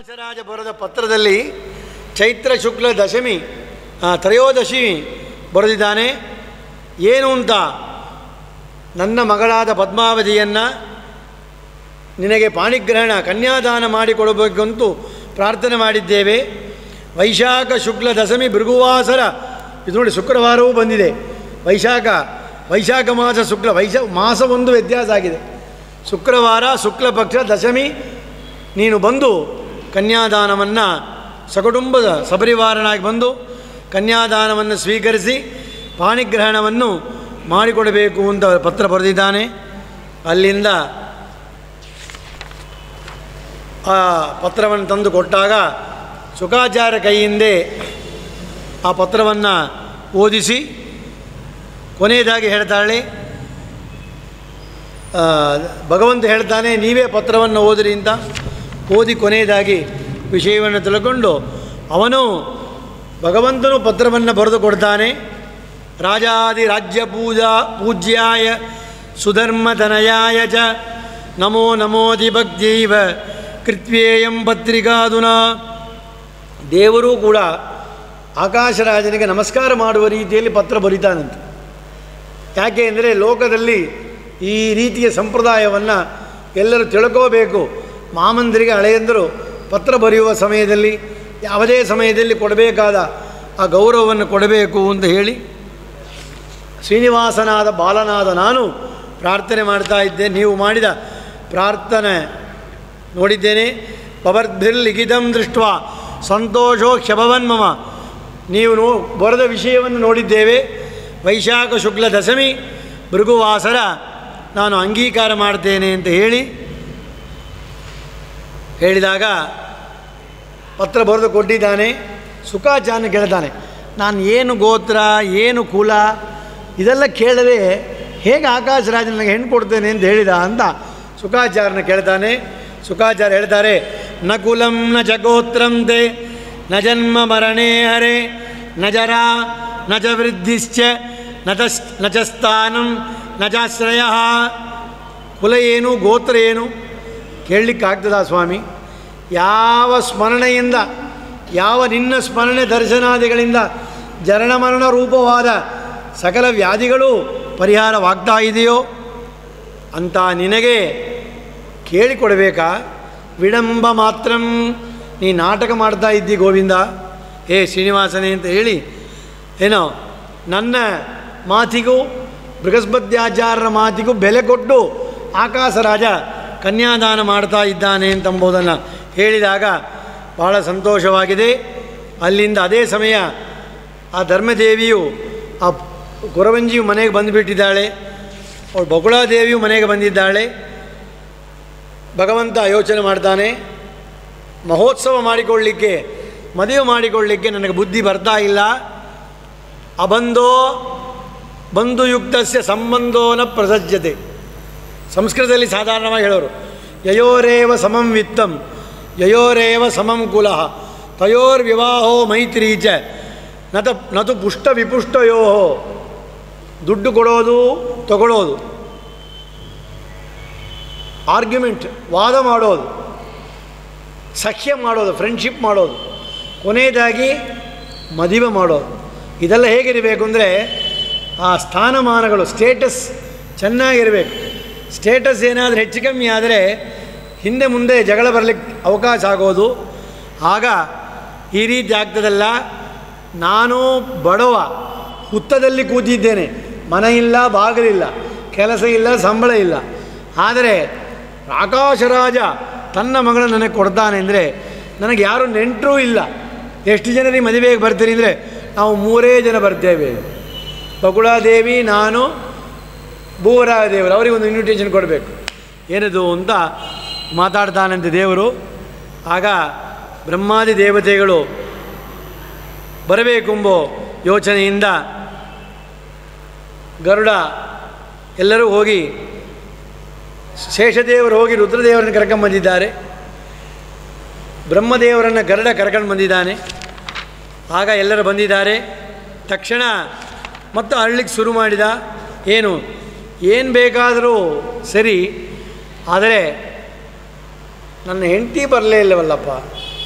ಆಕಾಶರಾಜ ಬರೆದ ಪತ್ರದಲ್ಲಿ ಚೈತ್ರ ಶುಕ್ಲ ದಶಮಿ ಆ, ತ್ರಯೋದಶಿ ಬರೆದಿದ್ದಾನೆ ಏನು ಅಂತ ನನ್ನ ಮಗಳಾದ ಪದ್ಮಾವತಿಯನ್ನು ನಿನಗೆ ಪಾಣಿಗ್ರಹಣ ಕನ್ಯಾದಾನ ಮಾಡಿಕೊಡಬೇಕಂತೂ ಪ್ರಾರ್ಥನೆ ಮಾಡಿದ್ದೇವೆ ವೈಶಾಖ ಶುಕ್ಲ ದಶಮಿ ಭೃಗುವಾಸರ ಇದು ನೋಡಿ ಶುಕ್ರವಾರವೂ ಬಂದಿದೆ ವೈಶಾಖ ವೈಶಾಖ ಮಾಸ ಶುಕ್ಲ ವೈಶಾ ಮಾಸ ಒಂದು ವ್ಯತ್ಯಾಸ ಆಗಿದೆ ಶುಕ್ರವಾರ ಶುಕ್ಲ ಪಕ್ಷ ದಶಮಿ ನೀನು ಬಂದು ಕನ್ಯಾದಾನವನ್ನು ಸಕುಟುಂಬದ ಸಪರಿವಾರನಾಗಿ ಬಂದು ಕನ್ಯಾದಾನವನ್ನು ಸ್ವೀಕರಿಸಿ ಪಾಣಿಗ್ರಹಣವನ್ನು ಮಾಡಿಕೊಡಬೇಕು ಅಂತ ಪತ್ರ ಬರೆದಿದ್ದಾನೆ ಅಲ್ಲಿಂದ ಆ ಪತ್ರವನ್ನು ತಂದು ಕೊಟ್ಟಾಗ ಸುಖಾಚಾರ್ಯ ಕೈಯಿಂದೇ ಆ ಪತ್ರವನ್ನು ಓದಿಸಿ ಕೊನೆಯದಾಗಿ ಹೇಳ್ತಾಳೆ ಆ, ಭಗವಂತ ಹೇಳ್ತಾನೆ ನೀವೇ ಪತ್ರವನ್ನು ಓದಿರಿ ಅಂತ ಓದಿ ಕೊನೆಯದಾಗಿ ವಿಷಯವನ್ನು ತಿಳ್ಕೊಂಡು ಅವನು ಭಗವಂತನು ಪತ್ರವನ್ನು ಬರೆದು ಕೊಡ್ತಾನೆ ರಾಜಾದಿ ರಾಜ್ಯ ಪೂಜಾ ಪೂಜ್ಯಾಯ ಸುಧರ್ಮತನಯಾಯ ಚ ನಮೋ ನಮೋದಿ ಭಕ್ತೈವ ಕೃತ್ವೇಯಂ ಪತ್ರಿಕಾದುನ ದೇವರೂ ಕೂಡ ಆಕಾಶರಾಜನಿಗೆ ನಮಸ್ಕಾರ ಮಾಡುವ ರೀತಿಯಲ್ಲಿ ಪತ್ರ ಬರೀತಾನಂತೆ ಯಾಕೆ ಅಂದರೆ ಲೋಕದಲ್ಲಿ ಈ ರೀತಿಯ ಸಂಪ್ರದಾಯವನ್ನು ಎಲ್ಲರೂ ತಿಳ್ಕೋಬೇಕು ಮಾಮಂದರಿಗೆ ಹಳೆಯಂದರು ಪತ್ರ ಬರೆಯುವ ಸಮಯದಲ್ಲಿ ಯಾವುದೇ ಸಮಯದಲ್ಲಿ ಕೊಡಬೇಕಾದ ಆ ಗೌರವವನ್ನು ಕೊಡಬೇಕು ಅಂತ ಹೇಳಿ ಶ್ರೀನಿವಾಸನಾದ ಬಾಲನಾದ ನಾನು ಪ್ರಾರ್ಥನೆ ಮಾಡ್ತಾ ಇದ್ದೆ ನೀವು ಮಾಡಿದ ಪ್ರಾರ್ಥನೆ ನೋಡಿದ್ದೇನೆ ಪವರ್ಭಿರ್ಲಿಖಿತಂ ದೃಷ್ಟ ಸಂತೋಷೋ ಕ್ಷಭವನ್ಮಮ ನೀವು ನೋ ಬರೆದ ವಿಷಯವನ್ನು ನೋಡಿದ್ದೇವೆ ವೈಶಾಖ ಶುಕ್ಲ ದಶಮಿ ಭೃಗುವಾಸರ ನಾನು ಅಂಗೀಕಾರ ಮಾಡ್ತೇನೆ ಅಂತ ಹೇಳಿ ಹೇಳಿದಾಗ ಪತ್ರ ಬರೆದು ಕೊಟ್ಟಿದ್ದಾನೆ ಸುಖಾಚಾರ್ಯ ಕೇಳ್ತಾನೆ ನಾನು ಏನು ಗೋತ್ರ ಏನು ಕುಲ ಇದೆಲ್ಲ ಕೇಳದೆ ಹೇಗೆ ಆಕಾಶರಾಜ ನನಗೆ ಹೆಣ್ಣು ಕೊಡ್ತೇನೆ ಅಂತ ಹೇಳಿದ ಅಂತ ಸುಖಾಚಾರ್ಯನ ಕೇಳ್ತಾನೆ ಸುಖಾಚಾರ್ಯ ಹೇಳ್ತಾರೆ ನ ಕುಲಂ ನ ಚ ಗೋತ್ರಂ ತೇ ನ ಜನ್ಮ ಮರಣೇ ಹರೆ ನ ಜರ ನ ಚ ವೃದ್ಧಿಶ್ಚ ನ ತಸ್ ನ ಚ ಸ್ಥಾನಂ ನ ಚಾಶ್ರಯ ಕುಲ ಏನು ಗೋತ್ರ ಏನು ಕೇಳಲಿಕ್ಕಾಗ್ತದ ಸ್ವಾಮಿ ಯಾವ ಸ್ಮರಣೆಯಿಂದ ಯಾವ ನಿನ್ನ ಸ್ಮರಣೆ ದರ್ಶನಾದಿಗಳಿಂದ ಜರಣ ಮರಣ ರೂಪವಾದ ಸಕಲ ವ್ಯಾಧಿಗಳು ಪರಿಹಾರವಾಗ್ತಾ ಇದೆಯೋ ಅಂತ ನಿನಗೆ ಕೇಳಿಕೊಡಬೇಕಾ ವಿಡಂಬ ಮಾತ್ರ ನೀ ನಾಟಕ ಮಾಡ್ತಾ ಇದ್ದಿ ಗೋವಿಂದ ಹೇ ಶ್ರೀನಿವಾಸನೇ ಅಂತ ಹೇಳಿ ಏನೋ ನನ್ನ ಮಾತಿಗೂ ಬೃಹಸ್ಪತ್ಯಾಚಾರ್ಯರ ಮಾತಿಗೂ ಬೆಲೆ ಕೊಟ್ಟು ಆಕಾಶರಾಜ ಕನ್ಯಾದಾನ ಮಾಡ್ತಾ ಇದ್ದಾನೆ ಅಂತಂಬುದನ್ನು ಹೇಳಿದಾಗ ಬಹಳ ಸಂತೋಷವಾಗಿದೆ ಅಲ್ಲಿಂದ ಅದೇ ಸಮಯ ಆ ಧರ್ಮದೇವಿಯು ಆ ಕುರವಂಜಿಯು ಮನೆಗೆ ಬಂದುಬಿಟ್ಟಿದ್ದಾಳೆ ಅವಳು ಬಗುಳಾದೇವಿಯು ಮನೆಗೆ ಬಂದಿದ್ದಾಳೆ ಭಗವಂತ ಯೋಚನೆ ಮಾಡ್ತಾನೆ ಮಹೋತ್ಸವ ಮಾಡಿಕೊಳ್ಳಿಕ್ಕೆ ಮದುವೆ ಮಾಡಿಕೊಳ್ಳಿಕ್ಕೆ ನನಗೆ ಬುದ್ಧಿ ಬರ್ತಾ ಇಲ್ಲ ಅಬಂಧೋ ಬಂಧುಯುಕ್ತಸ್ಯ ಸಂಬಂಧೋನ ಪ್ರಸಜ್ಯತೆ ಸಂಸ್ಕೃತದಲ್ಲಿ ಸಾಧಾರಣವಾಗಿ ಹೇಳೋರು ಯಯೋರೇವ ಸಮಂ ವಿತ್ತಂ ಯಯೋರೇವ ಸಮಂ ಕುಲಃ ತಯೋರ್ವಿವಾಹೋ ಮೈತ್ರಿ ಚ ನತ ನತು ಪುಷ್ಟ ವಿಪುಷ್ಟಯೋ ದುಡ್ಡು ಕೊಡೋದು ತಗೊಳ್ಳೋದು ಆರ್ಗ್ಯುಮೆಂಟ್ ವಾದ ಮಾಡೋದು ಸಖ್ಯ ಮಾಡೋದು ಫ್ರೆಂಡ್ಶಿಪ್ ಮಾಡೋದು ಕೊನೆಯದಾಗಿ ಮದುವೆ ಮಾಡೋದು ಇದೆಲ್ಲ ಹೇಗಿರಬೇಕು ಅಂದರೆ ಆ ಸ್ಥಾನಮಾನಗಳು ಸ್ಟೇಟಸ್ ಚೆನ್ನಾಗಿರಬೇಕು ಸ್ಟೇಟಸ್ ಏನಾದರೂ ಹೆಚ್ಚು ಕಮ್ಮಿ ಆದರೆ ಹಿಂದೆ ಮುಂದೆ ಜಗಳ ಬರಲಿಕ್ಕೆ ಅವಕಾಶ ಆಗೋದು ಆಗ ಈ ರೀತಿ ಆಗ್ತದಲ್ಲ ನಾನು ಬಡವ ಹುತ್ತದಲ್ಲಿ ಕೂತಿದ್ದೇನೆ ಮನೆ ಇಲ್ಲ ಬಾಗಿಲಿಲ್ಲ ಕೆಲಸ ಇಲ್ಲ ಸಂಬಳ ಇಲ್ಲ ಆದರೆ ಆಕಾಶರಾಜ ತನ್ನ ಮಗಳನ್ನು ನನಗೆ ಕೊಡ್ತಾನೆ ಅಂದರೆ ನನಗೆ ಯಾರು ನೆಂಟರೂ ಇಲ್ಲ ಎಷ್ಟು ಜನರಿಗೆ ಮದುವೆಗೆ ಬರ್ತೀರಿ ಅಂದರೆ ನಾವು ಮೂರೇ ಜನ ಬರ್ತೇವೆ ಬಗುಳಾದೇವಿ ನಾನು ಭೂವರಾಯ ದೇವರು ಅವರಿಗೆ ಒಂದು ಇನ್ವಿಟೇಷನ್ ಕೊಡಬೇಕು ಏನದು ಅಂತ ಮಾತಾಡ್ತಾನಂತೆ ದೇವರು ಆಗ ಬ್ರಹ್ಮಾದಿ ದೇವತೆಗಳು ಬರಬೇಕೆಂಬೋ ಯೋಚನೆಯಿಂದ ಗರುಡ ಎಲ್ಲರೂ ಹೋಗಿ ಶೇಷದೇವರು ಹೋಗಿ ರುದ್ರದೇವರನ್ನು ಕರ್ಕೊಂಬಂದಿದ್ದಾರೆ ಬ್ರಹ್ಮದೇವರನ್ನು ಗರುಡ ಕರ್ಕೊಂಡು ಬಂದಿದ್ದಾನೆ ಆಗ ಎಲ್ಲರೂ ಬಂದಿದ್ದಾರೆ ತಕ್ಷಣ ಮತ್ತು ಅಳ್ಳಿಕ್ಕೆ ಶುರು ಮಾಡಿದ ಏನು ಏನು ಬೇಕಾದರೂ ಸರಿ ಆದರೆ ನನ್ನ ಹೆಂಡತಿ ಬರಲೇ ಇಲ್ಲವಲ್ಲಪ್ಪ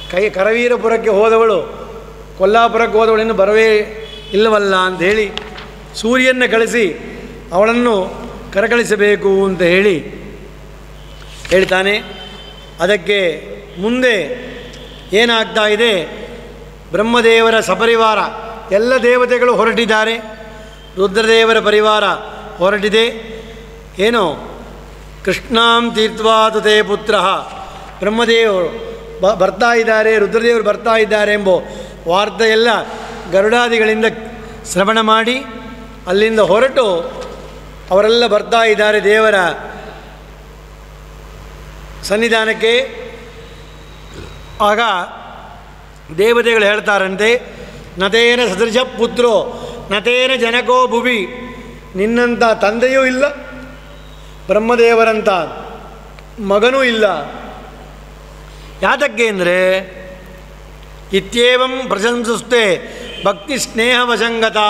ಕೈ ಕರವೀರಪುರಕ್ಕೆ ಹೋದವಳು ಕೊಲ್ಲಾಪುರಕ್ಕೆ ಹೋದವಳು ಇನ್ನು ಬರವೇ ಇಲ್ಲವಲ್ಲ ಅಂತ ಹೇಳಿ ಸೂರ್ಯನ ಕಳಿಸಿ ಅವಳನ್ನು ಕರಕಳಿಸಬೇಕು ಅಂತ ಹೇಳಿ ಹೇಳ್ತಾನೆ ಅದಕ್ಕೆ ಮುಂದೆ ಏನಾಗ್ತಾ ಇದೆ ಬ್ರಹ್ಮದೇವರ ಸಪರಿವಾರ ಎಲ್ಲ ದೇವತೆಗಳು ಹೊರಟಿದ್ದಾರೆ ರುದ್ರದೇವರ ಪರಿವಾರ ಹೊರಟಿದೆ ಏನು ಕೃಷ್ಣಾಂ ತೀರ್ಥವಾತು ತೇ ಪುತ್ರ ಬ್ರಹ್ಮದೇವರು ಬ ಬರ್ತಾ ಇದ್ದಾರೆ ರುದ್ರದೇವರು ಬರ್ತಾ ಇದ್ದಾರೆ ಎಂಬ ವಾರ್ತೆ ಎಲ್ಲ ಗರುಡಾದಿಗಳಿಂದ ಶ್ರವಣ ಮಾಡಿ ಅಲ್ಲಿಂದ ಹೊರಟು ಅವರೆಲ್ಲ ಬರ್ತಾ ಇದ್ದಾರೆ ದೇವರ ಸನ್ನಿಧಾನಕ್ಕೆ ಆಗ ದೇವತೆಗಳು ಹೇಳ್ತಾರಂತೆ ನತೇನ ಸದೃಶ ಪುತ್ರೋ ನತೇನ ಜನಕೋ ಭುವಿ ನಿನ್ನಂಥ ತಂದೆಯೂ ಇಲ್ಲ ಬ್ರಹ್ಮದೇವರಂಥ ಮಗನೂ ಇಲ್ಲ ಯಾತಕ್ಕೆ ಅಂದರೆ ಇತ್ಯೇವಂ ಪ್ರಶಂಸಿಸುತ್ತೆ ಭಕ್ತಿ ಸ್ನೇಹ ವಶಂಗತಾ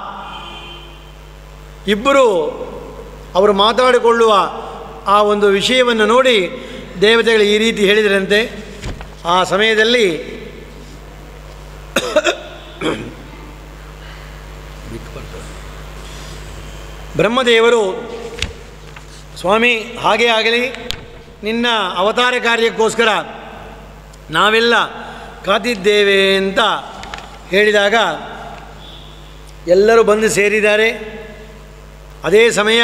ಇಬ್ಬರು ಅವರು ಮಾತಾಡಿಕೊಳ್ಳುವ ಆ ಒಂದು ವಿಷಯವನ್ನು ನೋಡಿ ದೇವತೆಗಳು ಈ ರೀತಿ ಹೇಳಿದರಂತೆ ಆ ಸಮಯದಲ್ಲಿ ಬ್ರಹ್ಮದೇವರು ಸ್ವಾಮಿ ಹಾಗೇ ಆಗಲಿ ನಿನ್ನ ಅವತಾರ ಕಾರ್ಯಕ್ಕೋಸ್ಕರ ನಾವೆಲ್ಲ ಕಾದಿದ್ದೇವೆ ಅಂತ ಹೇಳಿದಾಗ ಎಲ್ಲರೂ ಬಂದು ಸೇರಿದ್ದಾರೆ ಅದೇ ಸಮಯ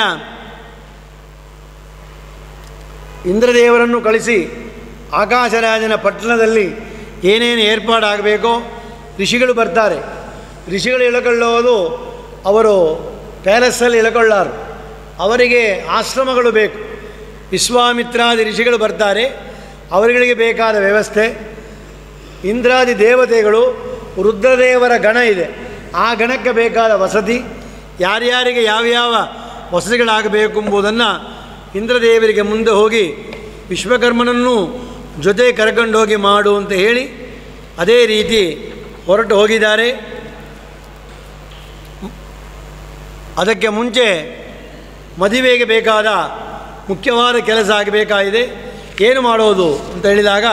ಇಂದ್ರದೇವರನ್ನು ಕಳಿಸಿ ಆಕಾಶರಾಜನ ಪಟ್ಟಣದಲ್ಲಿ ಏನೇನು ಏರ್ಪಾಡಾಗಬೇಕೋ ಋಷಿಗಳು ಬರ್ತಾರೆ ಋಷಿಗಳು ಇಳಕೊಳ್ಳೋದು ಅವರು ಪ್ಯಾಲೆಸ್ಸಲ್ಲಿ ಇಳಕೊಳ್ಳಾರು ಅವರಿಗೆ ಆಶ್ರಮಗಳು ಬೇಕು ವಿಶ್ವಾಮಿತ್ರಾದಿ ಋಷಿಗಳು ಬರ್ತಾರೆ ಅವರುಗಳಿಗೆ ಬೇಕಾದ ವ್ಯವಸ್ಥೆ ಇಂದ್ರಾದಿ ದೇವತೆಗಳು ರುದ್ರದೇವರ ಗಣ ಇದೆ ಆ ಗಣಕ್ಕೆ ಬೇಕಾದ ವಸತಿ ಯಾರ್ಯಾರಿಗೆ ಯಾವ್ಯಾವ ವಸತಿಗಳಾಗಬೇಕು ಎಂಬುದನ್ನು ಇಂದ್ರದೇವರಿಗೆ ಮುಂದೆ ಹೋಗಿ ವಿಶ್ವಕರ್ಮನನ್ನು ಜೊತೆ ಕರ್ಕೊಂಡೋಗಿ ಮಾಡು ಅಂತ ಹೇಳಿ ಅದೇ ರೀತಿ ಹೊರಟು ಹೋಗಿದ್ದಾರೆ ಅದಕ್ಕೆ ಮುಂಚೆ ಮದುವೆಗೆ ಬೇಕಾದ ಮುಖ್ಯವಾದ ಕೆಲಸ ಆಗಬೇಕಾಗಿದೆ ಏನು ಮಾಡೋದು ಅಂತ ಹೇಳಿದಾಗ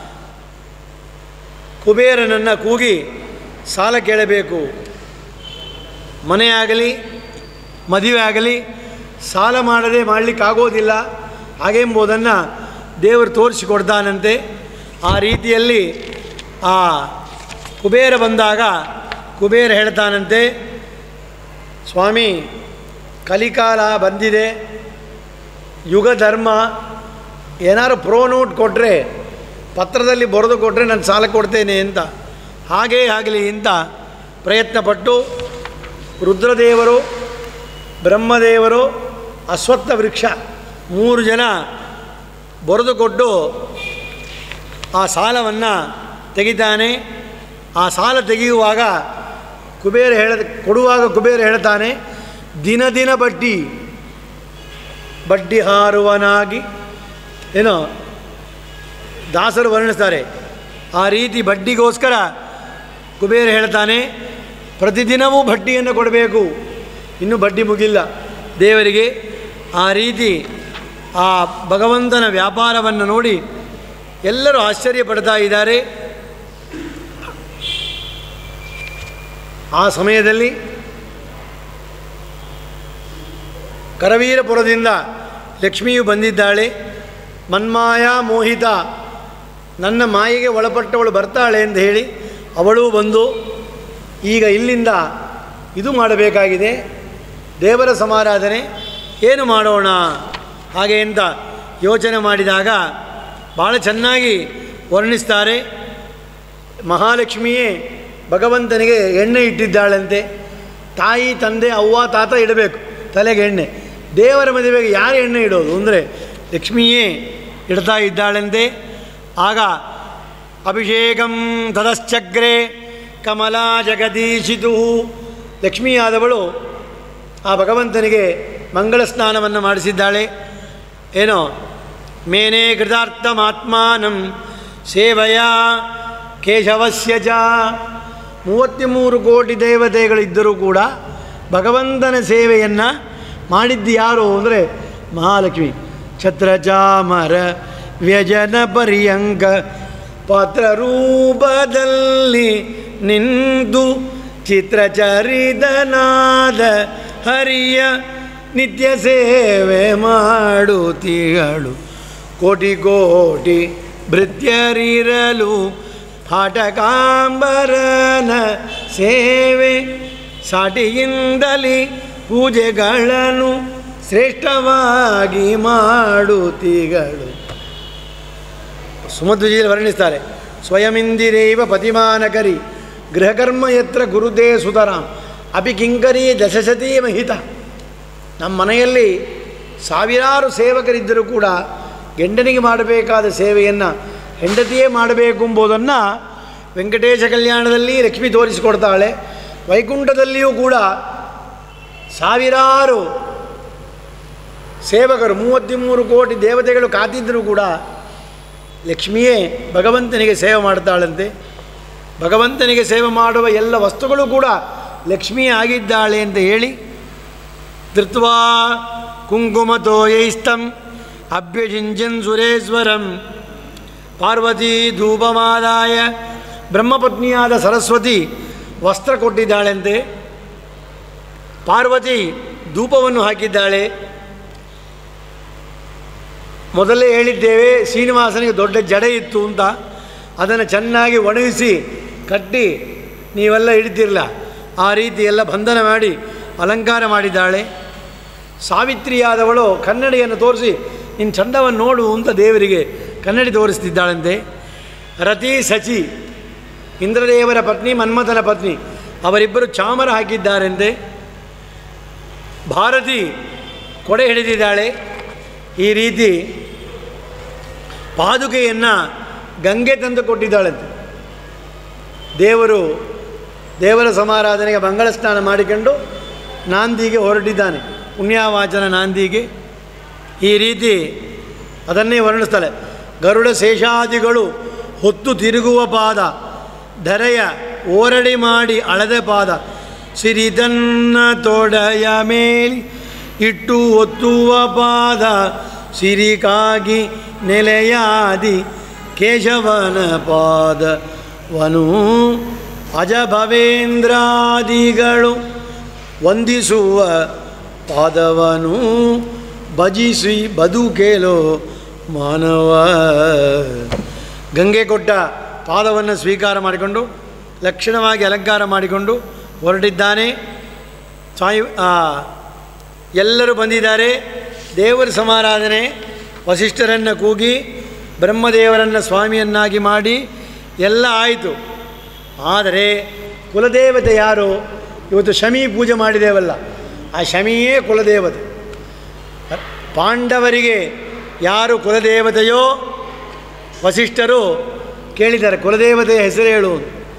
ಕುಬೇರನನ್ನು ಕೂಗಿ ಸಾಲ ಕೇಳಬೇಕು ಮನೆಯಾಗಲಿ ಮದುವೆ ಆಗಲಿ ಸಾಲ ಮಾಡದೆ ಮಾಡಲಿಕ್ಕಾಗೋದಿಲ್ಲ ಹಾಗೆಂಬುದನ್ನು ದೇವರು ತೋರಿಸಿಕೊಡ್ತಾನಂತೆ ಆ ರೀತಿಯಲ್ಲಿ ಆ ಕುಬೇರ ಬಂದಾಗ ಕುಬೇರ ಹೇಳ್ತಾನಂತೆ ಸ್ವಾಮಿ ಕಲಿಕಾಲ ಬಂದಿದೆ ಯುಗ ಧರ್ಮ ಏನಾದ್ರು ಪ್ರೋ ನೋಟ್ ಕೊಟ್ಟರೆ ಪತ್ರದಲ್ಲಿ ಬರೆದು ಕೊಟ್ಟರೆ ನಾನು ಸಾಲ ಕೊಡ್ತೇನೆ ಅಂತ ಹಾಗೇ ಆಗಲಿ ಅಂತ ಪ್ರಯತ್ನಪಟ್ಟು ರುದ್ರದೇವರು ಬ್ರಹ್ಮದೇವರು ಅಶ್ವತ್ಥ ವೃಕ್ಷ ಮೂರು ಜನ ಬರೆದುಕೊಟ್ಟು ಆ ಸಾಲವನ್ನು ತೆಗಿತಾನೆ ಆ ಸಾಲ ತೆಗೆಯುವಾಗ ಕುಬೇರ ಹೇಳ ಕೊಡುವಾಗ ಕುಬೇರ ಹೇಳ್ತಾನೆ ದಿನ ದಿನ ಬಡ್ಡಿ ಬಡ್ಡಿ ಹಾರುವನಾಗಿ ಏನೋ ದಾಸರು ವರ್ಣಿಸ್ತಾರೆ ಆ ರೀತಿ ಬಡ್ಡಿಗೋಸ್ಕರ ಕುಬೇರ ಹೇಳ್ತಾನೆ ಪ್ರತಿದಿನವೂ ಬಡ್ಡಿಯನ್ನು ಕೊಡಬೇಕು ಇನ್ನೂ ಬಡ್ಡಿ ಮುಗಿಲ್ಲ ದೇವರಿಗೆ ಆ ರೀತಿ ಆ ಭಗವಂತನ ವ್ಯಾಪಾರವನ್ನು ನೋಡಿ ಎಲ್ಲರೂ ಆಶ್ಚರ್ಯ ಪಡ್ತಾ ಇದ್ದಾರೆ ಆ ಸಮಯದಲ್ಲಿ ಕರವೀರಪುರದಿಂದ ಲಕ್ಷ್ಮಿಯು ಬಂದಿದ್ದಾಳೆ ಮನ್ಮಾಯ ಮೋಹಿತ ನನ್ನ ಮಾಯೆಗೆ ಒಳಪಟ್ಟವಳು ಬರ್ತಾಳೆ ಅಂತ ಹೇಳಿ ಅವಳೂ ಬಂದು ಈಗ ಇಲ್ಲಿಂದ ಇದು ಮಾಡಬೇಕಾಗಿದೆ ದೇವರ ಸಮಾರಾಧನೆ ಏನು ಮಾಡೋಣ ಹಾಗೆ ಅಂತ ಯೋಚನೆ ಮಾಡಿದಾಗ ಭಾಳ ಚೆನ್ನಾಗಿ ವರ್ಣಿಸ್ತಾರೆ ಮಹಾಲಕ್ಷ್ಮಿಯೇ ಭಗವಂತನಿಗೆ ಎಣ್ಣೆ ಇಟ್ಟಿದ್ದಾಳಂತೆ ತಾಯಿ ತಂದೆ ಅವ್ವ ತಾತ ಇಡಬೇಕು ತಲೆಗೆ ಎಣ್ಣೆ ದೇವರ ಮದುವೆಗೆ ಯಾರು ಎಣ್ಣೆ ಇಡೋದು ಅಂದರೆ ಲಕ್ಷ್ಮಿಯೇ ಇಡ್ತಾ ಇದ್ದಾಳಂತೆ ಆಗ ಅಭಿಷೇಕಂ ತದಶ್ಚಕ್ರೆ ಕಮಲಾ ಜಗದೀಶಿತು ಲಕ್ಷ್ಮಿಯಾದವಳು ಆ ಭಗವಂತನಿಗೆ ಮಂಗಳ ಸ್ನಾನವನ್ನು ಮಾಡಿಸಿದ್ದಾಳೆ ಏನೋ ಮೇನೆ ಕೃತಾರ್ಥಮಾತ್ಮಾನಂ ಸೇವಯ ಕೇಶವಸ್ಯ ಚ ಮೂವತ್ತ್ಮೂರು ಕೋಟಿ ದೇವತೆಗಳಿದ್ದರೂ ಕೂಡ ಭಗವಂತನ ಸೇವೆಯನ್ನು ಮಾಡಿದ್ದು ಯಾರು ಅಂದರೆ ಮಹಾಲಕ್ಷ್ಮಿ ಛತ್ರ ಚಾಮರ ವ್ಯಜನ ಪರ್ಯಂಕ ಪಾತ್ರ ರೂಪದಲ್ಲಿ ನಿಂದು ಚಿತ್ರಚರಿತನಾದ ಹರಿಯ ನಿತ್ಯ ಸೇವೆ ಮಾಡುತ್ತಿಗಳು ಕೋಟಿ ಕೋಟಿ ಭೃತ್ಯರಿರಲು ಪಾಠಕಾಂಬರನ ಸೇವೆ ಸಾಟಿಯಿಂದಲೇ ಪೂಜೆಗಳನ್ನು ಶ್ರೇಷ್ಠವಾಗಿ ಮಾಡುತ್ತಿಗಳು ಸುಮಧ್ವಜಿಯಲ್ಲಿ ವರ್ಣಿಸ್ತಾರೆ ಸ್ವಯಮಿಂದಿರೇವ ಪತಿಮಾನಕರಿ ಗೃಹಕರ್ಮ ಯತ್ರ ಗುರುದೇ ಸುತರಾಂ ಅಪಿ ಕಿಂಕರಿ ದಶಶತೀ ಮಹಿತ ನಮ್ಮ ಮನೆಯಲ್ಲಿ ಸಾವಿರಾರು ಸೇವಕರಿದ್ದರೂ ಕೂಡ ಗಂಡನಿಗೆ ಮಾಡಬೇಕಾದ ಸೇವೆಯನ್ನು ಹೆಂಡತಿಯೇ ಮಾಡಬೇಕು ಎಂಬುದನ್ನು ವೆಂಕಟೇಶ ಕಲ್ಯಾಣದಲ್ಲಿ ಲಕ್ಷ್ಮಿ ತೋರಿಸಿಕೊಡ್ತಾಳೆ ವೈಕುಂಠದಲ್ಲಿಯೂ ಕೂಡ ಸಾವಿರಾರು ಸೇವಕರು ಮೂವತ್ತ್ಮೂರು ಕೋಟಿ ದೇವತೆಗಳು ಕಾತಿದ್ದರೂ ಕೂಡ ಲಕ್ಷ್ಮಿಯೇ ಭಗವಂತನಿಗೆ ಸೇವೆ ಮಾಡ್ತಾಳಂತೆ ಭಗವಂತನಿಗೆ ಸೇವೆ ಮಾಡುವ ಎಲ್ಲ ವಸ್ತುಗಳು ಕೂಡ ಲಕ್ಷ್ಮಿಯೇ ಆಗಿದ್ದಾಳೆ ಅಂತ ಹೇಳಿ ಧೃತ್ವಾ ಕುಂಕುಮತೋಯೈಸ್ತಂ ಅಭ್ಯಜಿಂಜನ್ ಸುರೇಶ್ವರಂ ಪಾರ್ವತಿ ಧೂಪಮಾದಾಯ ಬ್ರಹ್ಮಪತ್ನಿಯಾದ ಸರಸ್ವತಿ ವಸ್ತ್ರ ಕೊಟ್ಟಿದ್ದಾಳೆಂತೆ ಪಾರ್ವತಿ ಧೂಪವನ್ನು ಹಾಕಿದ್ದಾಳೆ ಮೊದಲೇ ಹೇಳಿದ್ದೇವೆ ಶ್ರೀನಿವಾಸನಿಗೆ ದೊಡ್ಡ ಜಡೆ ಇತ್ತು ಅಂತ ಅದನ್ನು ಚೆನ್ನಾಗಿ ಒಣಗಿಸಿ ಕಟ್ಟಿ ನೀವೆಲ್ಲ ಹಿಡಿತಿರಲ್ಲ ಆ ರೀತಿ ಎಲ್ಲ ಬಂಧನ ಮಾಡಿ ಅಲಂಕಾರ ಮಾಡಿದ್ದಾಳೆ ಸಾವಿತ್ರಿಯಾದವಳು ಕನ್ನಡಿಯನ್ನು ತೋರಿಸಿ ನಿನ್ನ ಚಂದವನ್ನು ನೋಡು ಅಂತ ದೇವರಿಗೆ ಕನ್ನಡಿ ತೋರಿಸ್ತಿದ್ದಾಳಂತೆ ರತಿ ಸಚಿ ಇಂದ್ರದೇವರ ಪತ್ನಿ ಮನ್ಮಥನ ಪತ್ನಿ ಅವರಿಬ್ಬರು ಚಾಮರ ಹಾಕಿದ್ದಾರೆಂತೆ ಭಾರತಿ ಕೊಡೆ ಹಿಡಿದಿದ್ದಾಳೆ ಈ ರೀತಿ ಪಾದುಕೆಯನ್ನು ಗಂಗೆ ತಂದು ಕೊಟ್ಟಿದ್ದಾಳಂತೆ ದೇವರು ದೇವರ ಸಮಾರಾಧನೆಗೆ ಮಂಗಳ ಸ್ನಾನ ಮಾಡಿಕೊಂಡು ನಾಂದಿಗೆ ಹೊರಟಿದ್ದಾನೆ ಪುಣ್ಯವಾಚನ ನಾಂದಿಗೆ ಈ ರೀತಿ ಅದನ್ನೇ ವರ್ಣಿಸ್ತಾಳೆ ಗರುಡ ಶೇಷಾದಿಗಳು ಹೊತ್ತು ತಿರುಗುವ ಪಾದ ಧರೆಯ ಓರಡಿ ಮಾಡಿ ಅಳದೆ ಪಾದ ಸಿರಿತನ್ನ ತೊಡೆಯ ಮೇಲಿ ಇಟ್ಟು ಒತ್ತುವ ಪಾದ ಸಿರಿಕಾಗಿ ನೆಲೆಯಾದಿ ಕೇಶವನ ಪಾದವನು ಅಜ ಭವೇಂದ್ರಾದಿಗಳು ವಂದಿಸುವ ಪಾದವನು ಭಜಿಸಿ ಬದುಕೇಲೋ ಮಾನವ ಗಂಗೆ ಕೊಟ್ಟ ಪಾದವನ್ನು ಸ್ವೀಕಾರ ಮಾಡಿಕೊಂಡು ಲಕ್ಷಣವಾಗಿ ಅಲಂಕಾರ ಮಾಡಿಕೊಂಡು ಹೊರಟಿದ್ದಾನೆ ಸಾಯಿ ಆ, ಎಲ್ಲರೂ ಬಂದಿದ್ದಾರೆ ದೇವರ ಸಮಾರಾಧನೆ ವಸಿಷ್ಠರನ್ನು ಕೂಗಿ ಬ್ರಹ್ಮದೇವರನ್ನು ಸ್ವಾಮಿಯನ್ನಾಗಿ ಮಾಡಿ ಎಲ್ಲ ಆಯಿತು ಆದರೆ ಕುಲದೇವತೆ ಯಾರು ಇವತ್ತು ಶಮಿ ಪೂಜೆ ಮಾಡಿದೇವಲ್ಲ ಆ ಶಮಿಯೇ ಕುಲದೇವತೆ ಪಾಂಡವರಿಗೆ ಯಾರು ಕುಲದೇವತೆಯೋ ವಸಿಷ್ಠರು ಕೇಳಿದ್ದಾರೆ ಕುಲದೇವತೆಯ ಹೆಸರು ಹೇಳು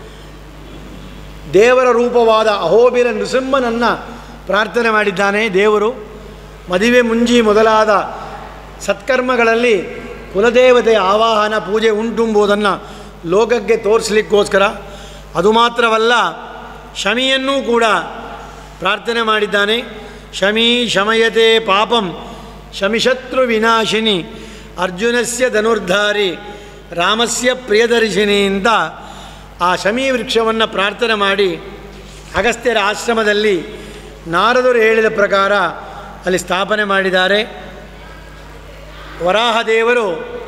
ದೇವರ ರೂಪವಾದ ಅಹೋಬಿಲ ನೃಸಿಂಹನನ್ನು ಪ್ರಾರ್ಥನೆ ಮಾಡಿದ್ದಾನೆ ದೇವರು ಮದುವೆ ಮುಂಜಿ ಮೊದಲಾದ ಸತ್ಕರ್ಮಗಳಲ್ಲಿ ಕುಲದೇವತೆಯ ಆವಾಹನ ಪೂಜೆ ಉಂಟುಂಬುದನ್ನು ಲೋಕಕ್ಕೆ ತೋರಿಸಲಿಕ್ಕೋಸ್ಕರ ಅದು ಮಾತ್ರವಲ್ಲ ಶಮಿಯನ್ನೂ ಕೂಡ ಪ್ರಾರ್ಥನೆ ಮಾಡಿದ್ದಾನೆ ಶಮಿ ಶಮಯತೆ ಪಾಪಂ ಶಮಿಶತ್ರು ವಿನಾಶಿನಿ ಅರ್ಜುನಸ್ಯ ಧನುರ್ಧಾರಿ ರಾಮಸ್ಯ ಪ್ರಿಯದರ್ಶಿನಿ ಅಂತ ಆ ಶಮಿ ವೃಕ್ಷವನ್ನು ಪ್ರಾರ್ಥನೆ ಮಾಡಿ ಅಗಸ್ತ್ಯರ ಆಶ್ರಮದಲ್ಲಿ ನಾರದರು ಹೇಳಿದ ಪ್ರಕಾರ ಅಲ್ಲಿ ಸ್ಥಾಪನೆ ಮಾಡಿದ್ದಾರೆ ವರಾಹದೇವರು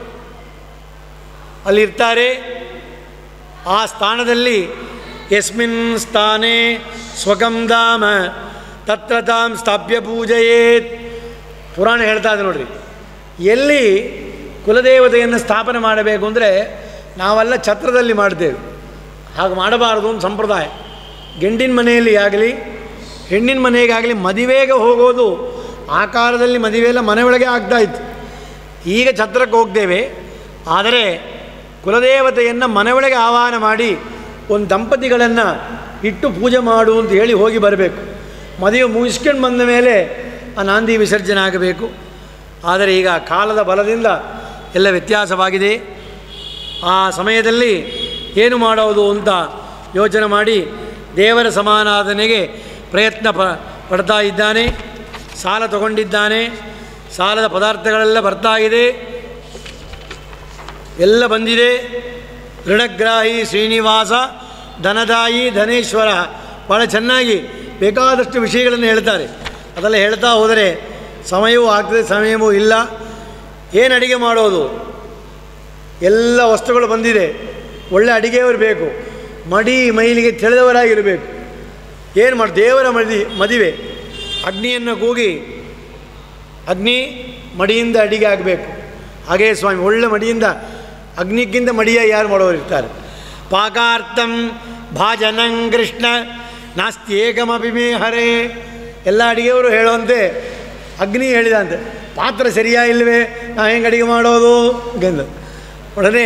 ಅಲ್ಲಿರ್ತಾರೆ ಆ ಸ್ಥಾನದಲ್ಲಿ ಯಸ್ಮಿನ್ ಸ್ಥಾನೇ ಸ್ವಗಂ ಧಾಮ ತತ್ರ ತಾಂ ಸ್ಥಾಪ್ಯ ಪೂಜೆಯೇತ್ ಪುರಾಣ ಹೇಳ್ತಾ ಇದೆ ನೋಡ್ರಿ ಎಲ್ಲಿ ಕುಲದೇವತೆಯನ್ನು ಸ್ಥಾಪನೆ ಮಾಡಬೇಕು ಅಂದರೆ ನಾವೆಲ್ಲ ಛತ್ರದಲ್ಲಿ ಮಾಡ್ತೇವೆ ಹಾಗೆ ಮಾಡಬಾರದು ಒಂದು ಸಂಪ್ರದಾಯ ಗಂಡಿನ ಮನೆಯಲ್ಲಿ ಆಗಲಿ ಹೆಣ್ಣಿನ ಮನೆಗಾಗಲಿ ಮದುವೆಗೆ ಹೋಗೋದು ಆ ಕಾಲದಲ್ಲಿ ಮದುವೆ ಎಲ್ಲ ಮನೆ ಒಳಗೆ ಆಗ್ತಾಯಿತ್ತು ಈಗ ಛತ್ರಕ್ಕೆ ಹೋಗ್ತೇವೆ ಆದರೆ ಕುಲದೇವತೆಯನ್ನು ಮನೆಯೊಳಗೆ ಆಹ್ವಾನ ಮಾಡಿ ಒಂದು ದಂಪತಿಗಳನ್ನು ಇಟ್ಟು ಪೂಜೆ ಮಾಡು ಅಂತ ಹೇಳಿ ಹೋಗಿ ಬರಬೇಕು ಮದುವೆ ಮುಗಿಸ್ಕೊಂಡು ಬಂದ ಮೇಲೆ ಆ ನಾಂದಿ ವಿಸರ್ಜನೆ ಆಗಬೇಕು ಆದರೆ ಈಗ ಕಾಲದ ಬಲದಿಂದ ಎಲ್ಲ ವ್ಯತ್ಯಾಸವಾಗಿದೆ ಆ ಸಮಯದಲ್ಲಿ ಏನು ಮಾಡೋದು ಅಂತ ಯೋಚನೆ ಮಾಡಿ ದೇವರ ಸಮಾರಾಧನೆಗೆ ಪ್ರಯತ್ನ ಪ ಪಡ್ತಾ ಇದ್ದಾನೆ ಸಾಲ ತಗೊಂಡಿದ್ದಾನೆ ಸಾಲದ ಪದಾರ್ಥಗಳೆಲ್ಲ ಬರ್ತಾ ಇದೆ ಎಲ್ಲ ಬಂದಿದೆ ಋಣಗ್ರಾಹಿ ಶ್ರೀನಿವಾಸ ಧನದಾಯಿ ಧನೇಶ್ವರ ಭಾಳ ಚೆನ್ನಾಗಿ ಬೇಕಾದಷ್ಟು ವಿಷಯಗಳನ್ನು ಹೇಳ್ತಾರೆ ಅದೆಲ್ಲ ಹೇಳ್ತಾ ಹೋದರೆ ಸಮಯವೂ ಆಗ್ತದೆ ಸಮಯವೂ ಇಲ್ಲ ಏನು ಅಡಿಗೆ ಮಾಡೋದು ಎಲ್ಲ ವಸ್ತುಗಳು ಬಂದಿದೆ ಒಳ್ಳೆ ಅಡಿಗೆಯವರು ಬೇಕು ಮಡಿ ಮೈಲಿಗೆ ತಿಳಿದವರಾಗಿರಬೇಕು ಏನು ಮಾಡಿ ದೇವರ ಮದಿ ಮದುವೆ ಅಗ್ನಿಯನ್ನು ಕೂಗಿ ಅಗ್ನಿ ಮಡಿಯಿಂದ ಅಡಿಗೆ ಆಗಬೇಕು ಹಾಗೇ ಸ್ವಾಮಿ ಒಳ್ಳೆ ಮಡಿಯಿಂದ ಅಗ್ನಿಗಿಂತ ಮಡಿಯ ಯಾರು ಮಾಡೋರು ಇರ್ತಾರೆ ಪಾಕಾರ್ಥಂ ಭಾಜನಂ ಕೃಷ್ಣ ನಾಸ್ತಿ ಏಕಮಪಿ ಮೇ ಹರೇ ಎಲ್ಲ ಅಡಿಗೆಯವರು ಹೇಳುವಂತೆ ಅಗ್ನಿ ಹೇಳಿದಂತೆ ಪಾತ್ರ ಸರಿಯಾ ಇಲ್ಲವೇ ನಾವು ಹೆಂಗೆ ಅಡಿಗೆ ಮಾಡೋದು ಗಂಧ ಒಡನೆ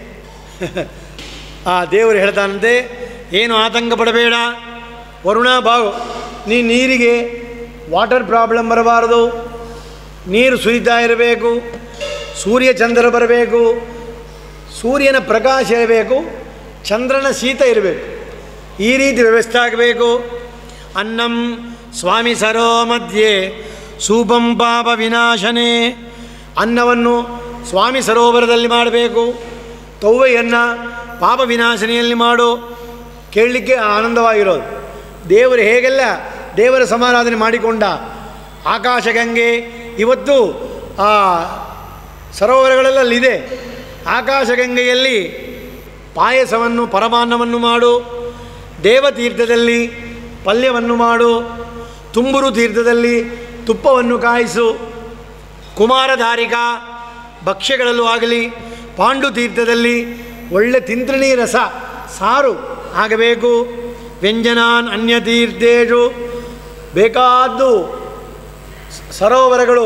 ಆ ದೇವರು ಹೇಳ್ತಾನಂತೆ ಏನು ಆತಂಕ ಪಡಬೇಡ ವರುಣ ಬಾವು ನೀ ನೀರಿಗೆ ವಾಟರ್ ಪ್ರಾಬ್ಲಮ್ ಬರಬಾರದು ನೀರು ಸುರಿತಾ ಇರಬೇಕು ಸೂರ್ಯ ಚಂದ್ರ ಬರಬೇಕು ಸೂರ್ಯನ ಪ್ರಕಾಶ ಇರಬೇಕು ಚಂದ್ರನ ಶೀತ ಇರಬೇಕು ಈ ರೀತಿ ವ್ಯವಸ್ಥೆ ಆಗಬೇಕು ಅನ್ನಂ ಸ್ವಾಮಿ ಸರೋ ಮಧ್ಯೆ ಸೂಪಂ ಪಾಪ ವಿನಾಶನೇ ಅನ್ನವನ್ನು ಸ್ವಾಮಿ ಸರೋವರದಲ್ಲಿ ಮಾಡಬೇಕು ತೌವೆಯನ್ನು ಪಾಪ ವಿನಾಶನೆಯಲ್ಲಿ ಮಾಡು ಕೇಳಲಿಕ್ಕೆ ಆನಂದವಾಗಿರೋದು ದೇವರು ಹೇಗೆಲ್ಲ ದೇವರ ಸಮಾರಾಧನೆ ಮಾಡಿಕೊಂಡ ಆಕಾಶಗಂಗೆ ಇವತ್ತು ಆ ಸರೋವರಗಳಲ್ಲಿದೆ ಆಕಾಶಗಂಗೆಯಲ್ಲಿ ಪಾಯಸವನ್ನು ಪರಮಾನ್ನವನ್ನು ಮಾಡು ದೇವತೀರ್ಥದಲ್ಲಿ ಪಲ್ಯವನ್ನು ಮಾಡು ತುಂಬುರು ತೀರ್ಥದಲ್ಲಿ ತುಪ್ಪವನ್ನು ಕಾಯಿಸು ಕುಮಾರಧಾರಿಕ ಭಕ್ಷ್ಯಗಳಲ್ಲೂ ಆಗಲಿ ಪಾಂಡು ತೀರ್ಥದಲ್ಲಿ ಒಳ್ಳೆ ತಿಂತ್ರಣಿ ರಸ ಸಾರು ಆಗಬೇಕು ವ್ಯಂಜನಾನ್ ಅನ್ಯತೀರ್ಥೇಶು ಬೇಕಾದ್ದು ಸರೋವರಗಳು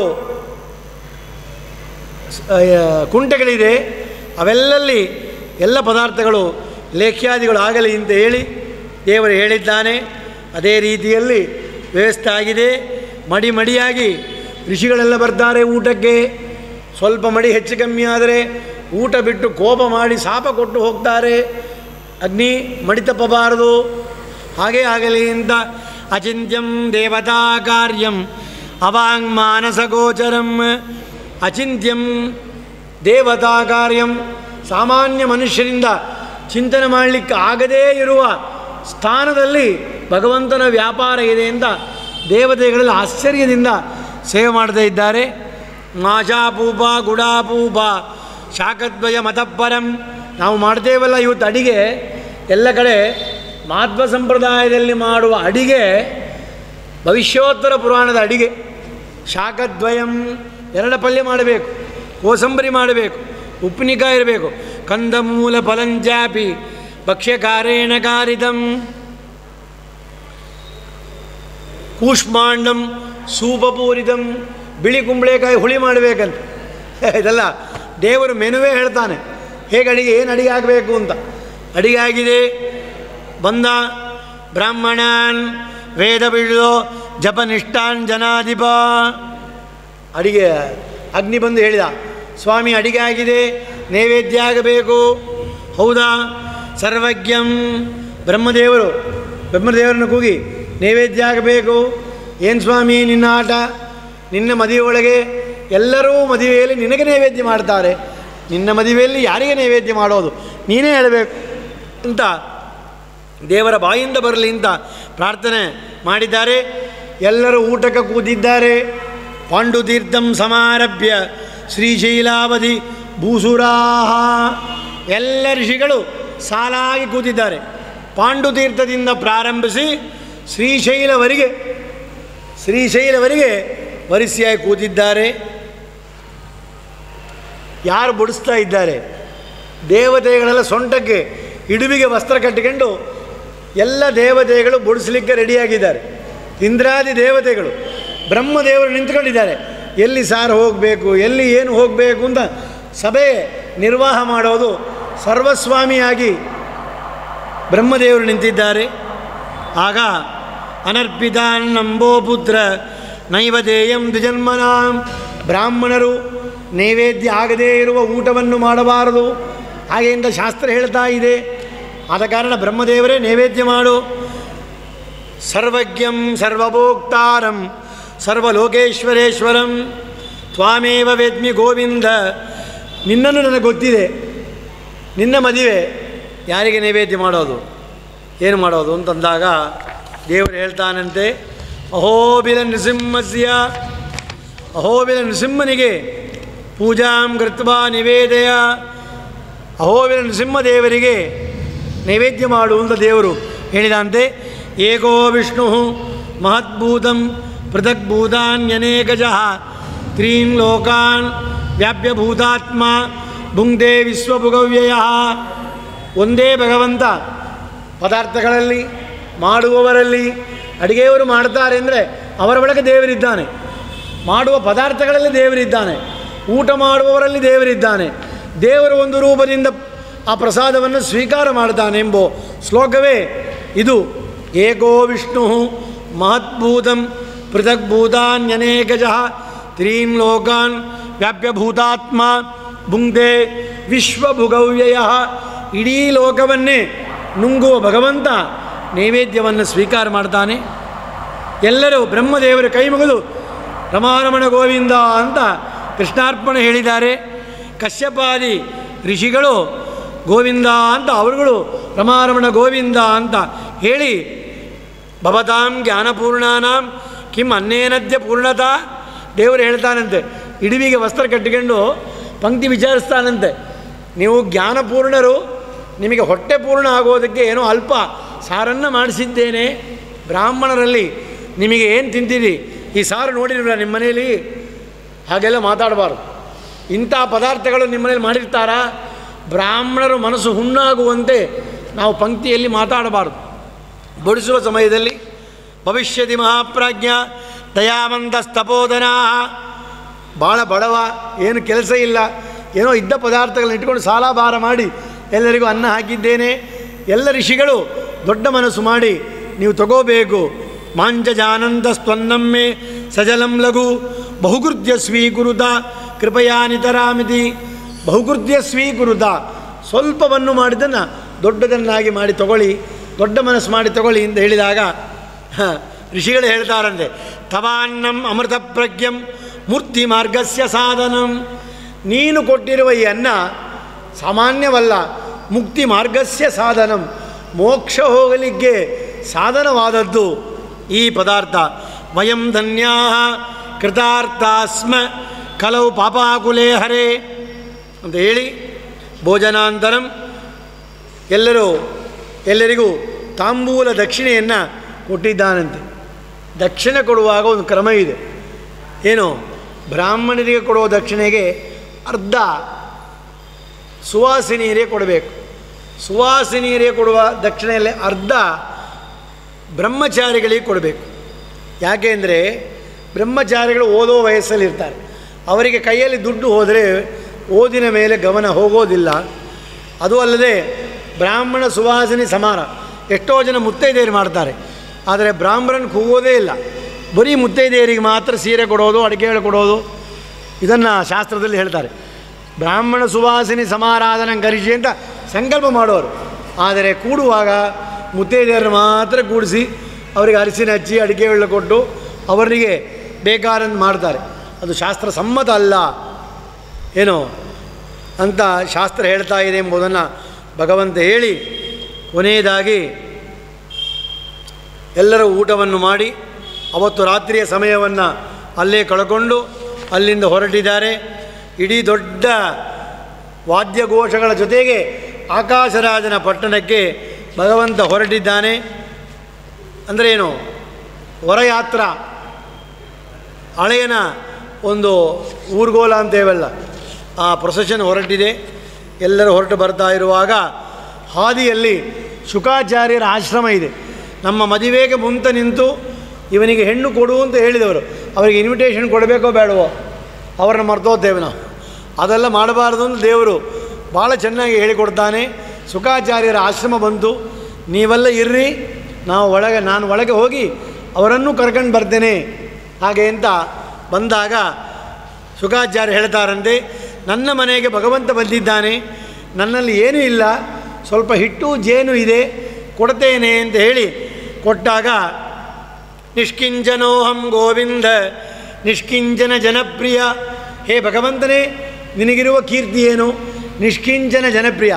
ಸ- ಆ, ಕುಂಟೆಗಳಿದೆ ಅವೆಲ್ಲಲ್ಲಿ ಎಲ್ಲ ಪದಾರ್ಥಗಳು ಲೇಖ್ಯಾದಿಗಳು ಆಗಲಿ ಅಂತ ಹೇಳಿ ದೇವರು ಹೇಳಿದ್ದಾನೆ ಅದೇ ರೀತಿಯಲ್ಲಿ ವ್ಯವಸ್ಥೆ ಆಗಿದೆ ಮಡಿ ಮಡಿಯಾಗಿ ಋಷಿಗಳೆಲ್ಲ ಬರ್ತಾರೆ ಊಟಕ್ಕೆ ಸ್ವಲ್ಪ ಮಡಿ ಹೆಚ್ಚು ಕಮ್ಮಿ ಆದರೆ ಊಟ ಬಿಟ್ಟು ಕೋಪ ಮಾಡಿ ಶಾಪ ಕೊಟ್ಟು ಹೋಗ್ತಾರೆ ಅಗ್ನಿ ಮಡಿ ತಪ್ಪಬಾರದು ಹಾಗೇ ಆಗಲಿ ಅಂತ ಅಚಿಂತ್ಯಂ ದೇವತಾ ಕಾರ್ಯಂ ಅವಾಂಗ್ ಮಾನಸಗೋಚರಂ ಅಚಿಂತ್ಯಂ ದೇವತಾ ಕಾರ್ಯಂ ಸಾಮಾನ್ಯ ಮನುಷ್ಯರಿಂದ ಚಿಂತನೆ ಮಾಡಲಿಕ್ಕೆ ಆಗದೇ ಇರುವ ಸ್ಥಾನದಲ್ಲಿ ಭಗವಂತನ ವ್ಯಾಪಾರ ಇದೆ ಅಂತ ದೇವತೆಗಳಲ್ಲಿ ಆಶ್ಚರ್ಯದಿಂದ ಸೇವೆ ಮಾಡದೇ ಇದ್ದಾರೆ ಮಾಷಾಪೂಪ ಗುಡಾಪೂಪ ಶಾಖದ್ವಯ ಮತಪರಂ ನಾವು ಮಾಡ್ತೇವಲ್ಲ ಇವತ್ತು ಅಡಿಗೆ ಎಲ್ಲ ಕಡೆ ಮಹಾತ್ಮ ಸಂಪ್ರದಾಯದಲ್ಲಿ ಮಾಡುವ ಅಡಿಗೆ ಭವಿಷ್ಯೋತ್ತರ ಪುರಾಣದ ಅಡಿಗೆ ಶಾಖದ್ವಯಂ ಎರಡ ಪಲ್ಯ ಮಾಡಬೇಕು ಕೋಸಂಬರಿ ಮಾಡಬೇಕು ಉಪ್ಪಿನಕಾಯಿ ಇರಬೇಕು ಕಂದಮೂಲ ಫಲಂಜಾಪಿ ಭಕ್ಷ್ಯಕಾರೇಣ ಕಾರಿದಂ ಕೂಷ್ಮಾಂಡಂ ಸೂಪಪೂರಿದಂ ಬಿಳಿ ಕುಂಬಳಕಾಯಿ ಹುಳಿ ಮಾಡಬೇಕಂತ ಇದೆಲ್ಲ ದೇವರು ಮೆನುವೇ ಹೇಳ್ತಾನೆ ಹೇಗೆ ಅಡಿಗೆ ಏನು ಅಡಿಗೆ ಆಗಬೇಕು ಅಂತ ಅಡಿಗೆ ಆಗಿದೆ ಬಂದ ಬ್ರಾಹ್ಮಣಾನ್ ವೇದ ಬಿಡೋ ಜಪನಿಷ್ಠಾನ್ ಜನಾಧಿಪ ಅಡಿಗೆ ಅಗ್ನಿ ಬಂದು ಹೇಳಿದ ಸ್ವಾಮಿ ಅಡಿಗೆ ಆಗಿದೆ ನೈವೇದ್ಯ ಆಗಬೇಕು ಹೌದಾ ಸರ್ವಜ್ಞಂ ಬ್ರಹ್ಮದೇವರು ಬ್ರಹ್ಮದೇವರನ್ನು ಕೂಗಿ ನೈವೇದ್ಯ ಆಗಬೇಕು ಏನು ಸ್ವಾಮಿ ನಿನ್ನ ಆಟ ನಿನ್ನ ಮದುವೆಯೊಳಗೆ ಎಲ್ಲರೂ ಮದುವೆಯಲ್ಲಿ ನಿನಗೆ ನೈವೇದ್ಯ ಮಾಡ್ತಾರೆ ನಿನ್ನ ಮದುವೆಯಲ್ಲಿ ಯಾರಿಗೆ ನೈವೇದ್ಯ ಮಾಡೋದು ನೀನೇ ಹೇಳಬೇಕು ಅಂತ ದೇವರ ಬಾಯಿಂದ ಬರಲಿ ಅಂತ ಪ್ರಾರ್ಥನೆ ಮಾಡಿದ್ದಾರೆ ಎಲ್ಲರೂ ಊಟಕ್ಕೆ ಕೂತಿದ್ದಾರೆ ಪಾಂಡುತೀರ್ಥಂ ಸಮಾರಭ್ಯ ಶ್ರೀಶೈಲಾವಧಿ ಭೂಸುರಾಹ ಎಲ್ಲ ಋಷಿಗಳು ಸಾಲಾಗಿ ಕೂತಿದ್ದಾರೆ ಪಾಂಡುತೀರ್ಥದಿಂದ ಪ್ರಾರಂಭಿಸಿ ಶ್ರೀಶೈಲವರೆಗೆ ಶ್ರೀಶೈಲವರೆಗೆ ವರಿಸೆಯಾಗಿ ಕೂತಿದ್ದಾರೆ ಯಾರು ಬಡಿಸ್ತಾ ಇದ್ದಾರೆ ದೇವತೆಗಳೆಲ್ಲ ಸೊಂಟಕ್ಕೆ ಇಡುವಿಗೆ ವಸ್ತ್ರ ಕಟ್ಟಿಕೊಂಡು ಎಲ್ಲ ದೇವತೆಗಳು ಬಡಿಸ್ಲಿಕ್ಕೆ ರೆಡಿಯಾಗಿದ್ದಾರೆ ಇಂದ್ರಾದಿ ದೇವತೆಗಳು ಬ್ರಹ್ಮದೇವರು ನಿಂತ್ಕೊಂಡಿದ್ದಾರೆ ಎಲ್ಲಿ ಸಾರು ಹೋಗಬೇಕು ಎಲ್ಲಿ ಏನು ಹೋಗಬೇಕು ಅಂತ ಸಭೆ ನಿರ್ವಾಹ ಮಾಡೋದು ಸರ್ವಸ್ವಾಮಿಯಾಗಿ ಬ್ರಹ್ಮದೇವರು ನಿಂತಿದ್ದಾರೆ ಆಗ ಅನರ್ಪಿತಾನ್ನಂಬೋ ಪುತ್ರ ನೈವದೇಯಂ ದ್ವಿಜನ್ಮನಾಂ ಬ್ರಾಹ್ಮಣರು ನೈವೇದ್ಯ ಆಗದೇ ಇರುವ ಊಟವನ್ನು ಮಾಡಬಾರದು ಹಾಗೆ ಅಂತ ಶಾಸ್ತ್ರ ಹೇಳ್ತಾ ಇದೆ ಆದ ಕಾರಣ ಬ್ರಹ್ಮದೇವರೇ ನೈವೇದ್ಯ ಮಾಡು ಸರ್ವಜ್ಞಂ ಸರ್ವಭೋಕ್ತಾರಂ ಸರ್ವಲೋಕೇಶ್ವರೇಶ್ವರಂ ತ್ವಾಮೇವ ವೇದ್ಮಿ ಗೋವಿಂದ ನಿನ್ನನ್ನು ನನಗೆ ಗೊತ್ತಿದೆ ನಿನ್ನ ಮದುವೆ ಯಾರಿಗೆ ನೈವೇದ್ಯ ಮಾಡೋದು ಏನು ಮಾಡೋದು ಅಂತಂದಾಗ ದೇವರು ಹೇಳ್ತಾನಂತೆ ಅಹೋಬಿಲ ನೃಸಿಂಹಸ್ಯ ಅಹೋಬಿಲ ನೃಸಿಂಹನಿಗೆ ಪೂಜಾಂ ಕೃತ್ವಾ ನಿವೇದಯ ಅಹೋಬಿಲ ನೃಸಿಂಹದೇವರಿಗೆ ನೈವೇದ್ಯ ಮಾಡು ಅಂತ ದೇವರು ಹೇಳಿದಂತೆ ಏಕೋ ವಿಷ್ಣು ಮಹದ್ಭೂತಂ ಪೃಥಗ್ಭೂತಾನ್ಯನೇಕಜ ತ್ರೀನ್ ಲೋಕಾನ್ ವ್ಯಾಪ್ಯಭೂತಾತ್ಮ ಭುಂಕ್ತೆ ವಿಶ್ವಭುಗವ್ಯಯ ಒಂದೇ ಭಗವಂತ ಪದಾರ್ಥಗಳಲ್ಲಿ ಮಾಡುವವರಲ್ಲಿ ಅಡಿಗೆಯವರು ಮಾಡ್ತಾರೆ ಅಂದರೆ ಅವರ ಒಳಗೆ ದೇವರಿದ್ದಾನೆ ಮಾಡುವ ಪದಾರ್ಥಗಳಲ್ಲಿ ದೇವರಿದ್ದಾನೆ ಊಟ ಮಾಡುವವರಲ್ಲಿ ದೇವರಿದ್ದಾನೆ ದೇವರು ಒಂದು ರೂಪದಿಂದ ಆ ಪ್ರಸಾದವನ್ನು ಸ್ವೀಕಾರ ಮಾಡ್ತಾನೆ ಎಂಬ ಶ್ಲೋಕವೇ ಇದು ಏಕೋ ವಿಷ್ಣು ಮಹದ್ಭೂತಂ ಪೃಥಗ್ಭೂತಾನ್ಯನೇಕಜ ತ್ರೀನ್ ಲೋಕಾನ್ ವ್ಯಾಪ್ಯಭೂತಾತ್ಮ ಭುಂಕ್ತೆ ವಿಶ್ವಭುಗವ್ಯಯ ಇಡೀ ಲೋಕವನ್ನೇ ನುಂಗುವ ಭಗವಂತ ನೈವೇದ್ಯವನ್ನು ಸ್ವೀಕಾರ ಮಾಡ್ತಾನೆ ಎಲ್ಲರೂ ಬ್ರಹ್ಮದೇವರು ಕೈ ಮುಗಿದು ರಮಾರಮಣ ಗೋವಿಂದ ಅಂತ ಕೃಷ್ಣಾರ್ಪಣೆ ಹೇಳಿದ್ದಾರೆ ಕಶ್ಯಪಾದಿ ಋಷಿಗಳು ಗೋವಿಂದ ಅಂತ ಅವರುಗಳು ರಮಾರಮಣ ಗೋವಿಂದ ಅಂತ ಹೇಳಿ ಭವತಾಂ ಜ್ಞಾನಪೂರ್ಣಾನಾಂ ಕಿಂ ಅನ್ನೇನದ್ಯ ಪೂರ್ಣತಾ ದೇವರು ಹೇಳ್ತಾನಂತೆ ಇಡುವಿಗೆ ವಸ್ತ್ರ ಕಟ್ಟಿಕೊಂಡು ಪಂಕ್ತಿ ವಿಚಾರಿಸ್ತಾನಂತೆ ನೀವು ಜ್ಞಾನಪೂರ್ಣರು ನಿಮಗೆ ಹೊಟ್ಟೆ ಪೂರ್ಣ ಆಗೋದಕ್ಕೆ ಏನೋ ಅಲ್ಪ ಸಾರನ್ನು ಮಾಡಿಸಿದ್ದೇನೆ ಬ್ರಾಹ್ಮಣರಲ್ಲಿ ನಿಮಗೆ ಏನು ತಿಂತೀರಿ ಈ ಸಾರು ನೋಡಿರಲ್ಲ ನಿಮ್ಮ ಮನೆಯಲ್ಲಿ ಹಾಗೆಲ್ಲ ಮಾತಾಡಬಾರ್ದು ಇಂಥ ಪದಾರ್ಥಗಳು ನಿಮ್ಮ ಮನೇಲಿ ಮಾಡಿರ್ತಾರಾ ಬ್ರಾಹ್ಮಣರು ಮನಸ್ಸು ಹುಣ್ಣಾಗುವಂತೆ ನಾವು ಪಂಕ್ತಿಯಲ್ಲಿ ಮಾತಾಡಬಾರ್ದು ಬಡಿಸುವ ಸಮಯದಲ್ಲಿ ಭವಿಷ್ಯದಿ ಮಹಾಪ್ರಾಜ್ಞ ದಯಾವಂತಸ್ತಪೋಧನಾ ಭಾಳ ಬಡವ ಏನು ಕೆಲಸ ಇಲ್ಲ ಏನೋ ಇದ್ದ ಪದಾರ್ಥಗಳನ್ನ ಇಟ್ಕೊಂಡು ಸಾಲ ಭಾರ ಮಾಡಿ ಎಲ್ಲರಿಗೂ ಅನ್ನ ಹಾಕಿದ್ದೇನೆ ಎಲ್ಲ ಋಷಿಗಳು ದೊಡ್ಡ ಮನಸ್ಸು ಮಾಡಿ ನೀವು ತಗೋಬೇಕು ಮಾಂಜಜಾನಂದ ಸ್ತನ್ನಮ್ಮೆ ಸಜಲಂ ಲಘು ಬಹುಕೃತ್ಯ ಸ್ವೀಕುರುತ ಕೃಪಯಾ ನಿತರಾಮಿತಿ ಬಹುಕೃತ್ಯ ಸ್ವೀಕುರುತ ಸ್ವಲ್ಪವನ್ನು ಮಾಡಿದ್ದನ್ನು ದೊಡ್ಡದನ್ನಾಗಿ ಮಾಡಿ ತಗೊಳ್ಳಿ ದೊಡ್ಡ ಮನಸ್ಸು ಮಾಡಿ ತಗೊಳ್ಳಿ ಅಂತ ಹೇಳಿದಾಗ ಹ, ಋಷಿಗಳು ಹೇಳ್ತಾರಂತೆ ತವಾನ್ನಂ ಅಮೃತ ಪ್ರಜ್ಞಂ ಮೂರ್ತಿ ಮಾರ್ಗಸ್ಯ ಸಾಧನಂ ನೀನು ಕೊಟ್ಟಿರುವ ಈ ಅನ್ನ ಸಾಮಾನ್ಯವಲ್ಲ ಮುಕ್ತಿ ಮಾರ್ಗಸ್ಯ ಸಾಧನಂ ಮೋಕ್ಷ ಹೋಗಲಿಕ್ಕೆ ಸಾಧನವಾದದ್ದು ಈ ಪದಾರ್ಥ ವಯಂ ಧನ್ಯಾ ಕೃತಾರ್ಥಾಸ್ಮ ಕಲವು ಪಾಪಾಕುಲೇ ಹರೇ ಅಂತ ಹೇಳಿ ಭೋಜನಾಂತರಂ ಎಲ್ಲರೂ ಎಲ್ಲರಿಗೂ ತಾಂಬೂಲ ದಕ್ಷಿಣೆಯನ್ನು ಕೊಟ್ಟಿದ್ದಾನಂತೆ ದಕ್ಷಿಣೆ ಕೊಡುವಾಗ ಒಂದು ಕ್ರಮ ಇದೆ ಏನು ಬ್ರಾಹ್ಮಣರಿಗೆ ಕೊಡುವ ದಕ್ಷಿಣೆಗೆ ಅರ್ಧ ಸುವಾಸಿನಿಯರೇ ಕೊಡಬೇಕು ಸುವಾಸಿನಿಯರೇ ಕೊಡುವ ದಕ್ಷಿಣೆಯಲ್ಲಿ ಅರ್ಧ ಬ್ರಹ್ಮಚಾರಿಗಳಿಗೆ ಕೊಡಬೇಕು ಯಾಕೆ ಅಂದರೆ ಬ್ರಹ್ಮಚಾರಿಗಳು ಓದೋ ವಯಸ್ಸಲ್ಲಿರ್ತಾರೆ ಅವರಿಗೆ ಕೈಯಲ್ಲಿ ದುಡ್ಡು ಹೋದರೆ ಓದಿನ ಮೇಲೆ ಗಮನ ಹೋಗೋದಿಲ್ಲ ಅದು ಅಲ್ಲದೆ ಬ್ರಾಹ್ಮಣ ಸುವಾಸಿನಿ ಸಮಾನ ಎಷ್ಟೋ ಜನ ಮುತ್ತೈದೆಯರು ಮಾಡ್ತಾರೆ ಆದರೆ ಬ್ರಾಹ್ಮಣನ ಕೂಗೋದೇ ಇಲ್ಲ ಬರೀ ಮುತ್ತೈದೆಯರಿಗೆ ಮಾತ್ರ ಸೀರೆ ಕೊಡೋದು ಅಡಿಕೆಗಳು ಕೊಡೋದು ಇದನ್ನು ಶಾಸ್ತ್ರದಲ್ಲಿ ಹೇಳ್ತಾರೆ ಬ್ರಾಹ್ಮಣ ಸುವಾಸಿನಿ ಸಮಾರಾಧನ ಕರಿಸಿ ಅಂತ ಸಂಕಲ್ಪ ಮಾಡೋರು ಆದರೆ ಕೂಡುವಾಗ ಮುತ್ತೈದೆಯರನ್ನು ಮಾತ್ರ ಕೂಡಿಸಿ ಅವರಿಗೆ ಅರಿಸಿನ ಹಚ್ಚಿ ಅಡಿಕೆ ಎಳ್ಳು ಕೊಟ್ಟು ಅವರಿಗೆ ಬೇಕಾದಂದು ಮಾಡ್ತಾರೆ ಅದು ಶಾಸ್ತ್ರ ಸಮ್ಮತ ಅಲ್ಲ ಏನೋ ಅಂತ ಶಾಸ್ತ್ರ ಹೇಳ್ತಾ ಇದೆ ಎಂಬುದನ್ನು ಭಗವಂತ ಹೇಳಿ ಕೊನೆಯದಾಗಿ ಎಲ್ಲರೂ ಊಟವನ್ನು ಮಾಡಿ ಅವತ್ತು ರಾತ್ರಿಯ ಸಮಯವನ್ನು ಅಲ್ಲೇ ಕಳ್ಕೊಂಡು ಅಲ್ಲಿಂದ ಹೊರಟಿದ್ದಾರೆ ಇಡೀ ದೊಡ್ಡ ವಾದ್ಯಘೋಷಗಳ ಜೊತೆಗೆ ಆಕಾಶರಾಜನ ಪಟ್ಟಣಕ್ಕೆ ಭಗವಂತ ಹೊರಟಿದ್ದಾನೆ ಅಂದರೆ ಏನು ಹೊರಯಾತ್ರ ಹಳೆಯನ ಒಂದು ಊರ್ಗೋಲ ಅಂತೇವಲ್ಲ ಆ ಪ್ರೊಸೆಷನ್ ಹೊರಟಿದೆ ಎಲ್ಲರೂ ಹೊರಟು ಬರ್ತಾ ಇರುವಾಗ ಹಾದಿಯಲ್ಲಿ ಶುಕಾಚಾರ್ಯರ ಆಶ್ರಮ ಇದೆ ನಮ್ಮ ಮದುವೆಗೆ ಮುಂತ ನಿಂತು ಇವನಿಗೆ ಹೆಣ್ಣು ಕೊಡು ಅಂತ ಹೇಳಿದವರು ಅವರಿಗೆ ಇನ್ವಿಟೇಷನ್ ಕೊಡಬೇಕೋ ಬೇಡವೋ ಅವ್ರನ್ನ ಮರ್ತೋತೇವೆ ನಾವು ಅದೆಲ್ಲ ಮಾಡಬಾರ್ದು ಅಂತ ದೇವರು ಭಾಳ ಚೆನ್ನಾಗಿ ಹೇಳಿಕೊಡ್ತಾನೆ ಸುಖಾಚಾರ್ಯರ ಆಶ್ರಮ ಬಂತು ನೀವೆಲ್ಲ ಇರ್ರಿ ನಾವು ಒಳಗೆ ನಾನು ಒಳಗೆ ಹೋಗಿ ಅವರನ್ನು ಕರ್ಕೊಂಡು ಬರ್ತೇನೆ ಹಾಗೆ ಅಂತ ಬಂದಾಗ ಸುಖಾಚಾರ್ಯ ಹೇಳ್ತಾರಂತೆ ನನ್ನ ಮನೆಗೆ ಭಗವಂತ ಬಂದಿದ್ದಾನೆ ನನ್ನಲ್ಲಿ ಏನೂ ಇಲ್ಲ ಸ್ವಲ್ಪ ಹಿಟ್ಟು ಜೇನು ಇದೆ ಕೊಡ್ತೇನೆ ಅಂತ ಹೇಳಿ ಕೊಟ್ಟಾಗ ನಿಷ್ಕಿಂಚನೋಹಂ ಗೋವಿಂದ ನಿಷ್ಕಿಂಚನ ಜನಪ್ರಿಯ ಹೇ ಭಗವಂತನೇ ನಿನಗಿರುವ ಕೀರ್ತಿ ಏನು ನಿಷ್ಕಿಂಚನ ಜನಪ್ರಿಯ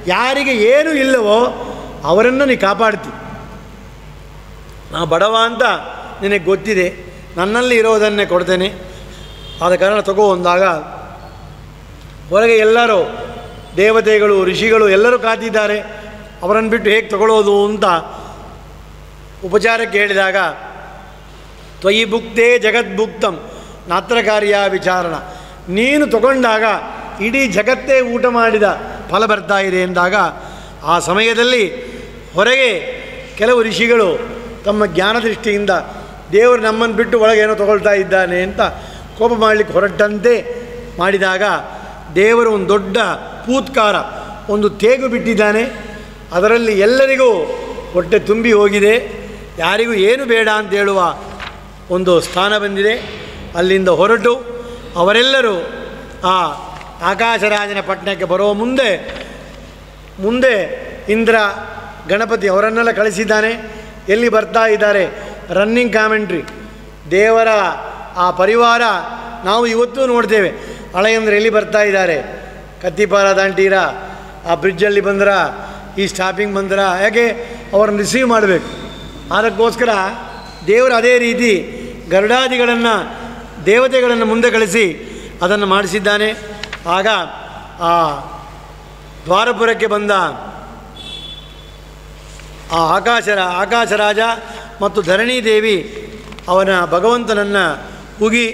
ಯಾರಿಗೆ ಏನು ಇಲ್ಲವೋ ಅವರನ್ನು ನೀ ಕಾಪಾಡ್ತಿ ನಾ ಬಡವ ಅಂತ ನಿನಗೆ ಗೊತ್ತಿದೆ ನನ್ನಲ್ಲಿ ಇರೋದನ್ನೇ ಕೊಡ್ತೇನೆ ಆದ ಕಾರಣ ತಗೋ ಅಂದಾಗ ಹೊರಗೆ ಎಲ್ಲರೂ ದೇವತೆಗಳು ಋಷಿಗಳು ಎಲ್ಲರೂ ಕಾದಿದ್ದಾರೆ ಅವರನ್ನು ಬಿಟ್ಟು ಹೇಗೆ ತಗೊಳ್ಳೋದು ಅಂತ ಉಪಚಾರಕ್ಕೆ ಹೇಳಿದಾಗ ತ್ವಯಿ ಭುಕ್ತೇ ಜಗದ್ಭುಕ್ತಂ ನಾತ್ರ ಕಾರ್ಯ ವಿಚಾರಣ ನೀನು ತಗೊಂಡಾಗ ಇಡೀ ಜಗತ್ತೇ ಊಟ ಮಾಡಿದ ಫಲ ಬರ್ತಾ ಇದೆ ಎಂದಾಗ ಆ ಸಮಯದಲ್ಲಿ ಹೊರಗೆ ಕೆಲವು ಋಷಿಗಳು ತಮ್ಮ ಜ್ಞಾನದೃಷ್ಟಿಯಿಂದ ದೇವರು ನಮ್ಮನ್ನು ಬಿಟ್ಟು ಒಳಗೆ ಏನೋ ತಗೊಳ್ತಾ ಇದ್ದಾನೆ ಅಂತ ಕೋಪ ಮಾಡಲಿಕ್ಕೆ ಹೊರಟಂತೆ ಮಾಡಿದಾಗ ದೇವರು ಒಂದು ದೊಡ್ಡ ಪೂತ್ಕಾರ ಒಂದು ತೇಗು ಬಿಟ್ಟಿದ್ದಾನೆ ಅದರಲ್ಲಿ ಎಲ್ಲರಿಗೂ ಹೊಟ್ಟೆ ತುಂಬಿ ಹೋಗಿದೆ ಯಾರಿಗೂ ಏನು ಬೇಡ ಅಂತ ಹೇಳುವ ಒಂದು ಸ್ಥಾನ ಬಂದಿದೆ ಅಲ್ಲಿಂದ ಹೊರಟು ಅವರೆಲ್ಲರೂ ಆ ಆಕಾಶರಾಜನ ಪಟ್ಟಣಕ್ಕೆ ಬರುವ ಮುಂದೆ ಮುಂದೆ ಇಂದ್ರ ಗಣಪತಿ ಅವರನ್ನೆಲ್ಲ ಕಳಿಸಿದ್ದಾನೆ ಎಲ್ಲಿ ಬರ್ತಾ ಇದ್ದಾರೆ ರನ್ನಿಂಗ್ ಕಾಮೆಂಟ್ರಿ ದೇವರ ಆ ಪರಿವಾರ ನಾವು ಇವತ್ತೂ ನೋಡ್ತೇವೆ ಹಳೆಯಂದ್ರೆ ಎಲ್ಲಿ ಬರ್ತಾ ಇದ್ದಾರೆ ಕತ್ತಿಪಾರ ದಾಂಟೀರ ಆ ಬ್ರಿಡ್ಜಲ್ಲಿ ಬಂದ್ರ ಈ ಸ್ಟಾಪಿಂಗ್ ಬಂದ್ರ ಯಾಕೆ ಅವ್ರನ್ನ ರಿಸೀವ್ ಮಾಡಬೇಕು ಅದಕ್ಕೋಸ್ಕರ ದೇವರು ಅದೇ ರೀತಿ ಗರುಡಾದಿಗಳನ್ನು ದೇವತೆಗಳನ್ನು ಮುಂದೆ ಕಳಿಸಿ ಅದನ್ನು ಮಾಡಿಸಿದ್ದಾನೆ ಆಗ ಆ ದ್ವಾರಪುರಕ್ಕೆ ಬಂದ ಆ ಆಕಾಶರ ಆಕಾಶರಾಜ ಮತ್ತು ಧರಣಿ ದೇವಿ ಅವನ ಭಗವಂತನನ್ನು ಉಗಿ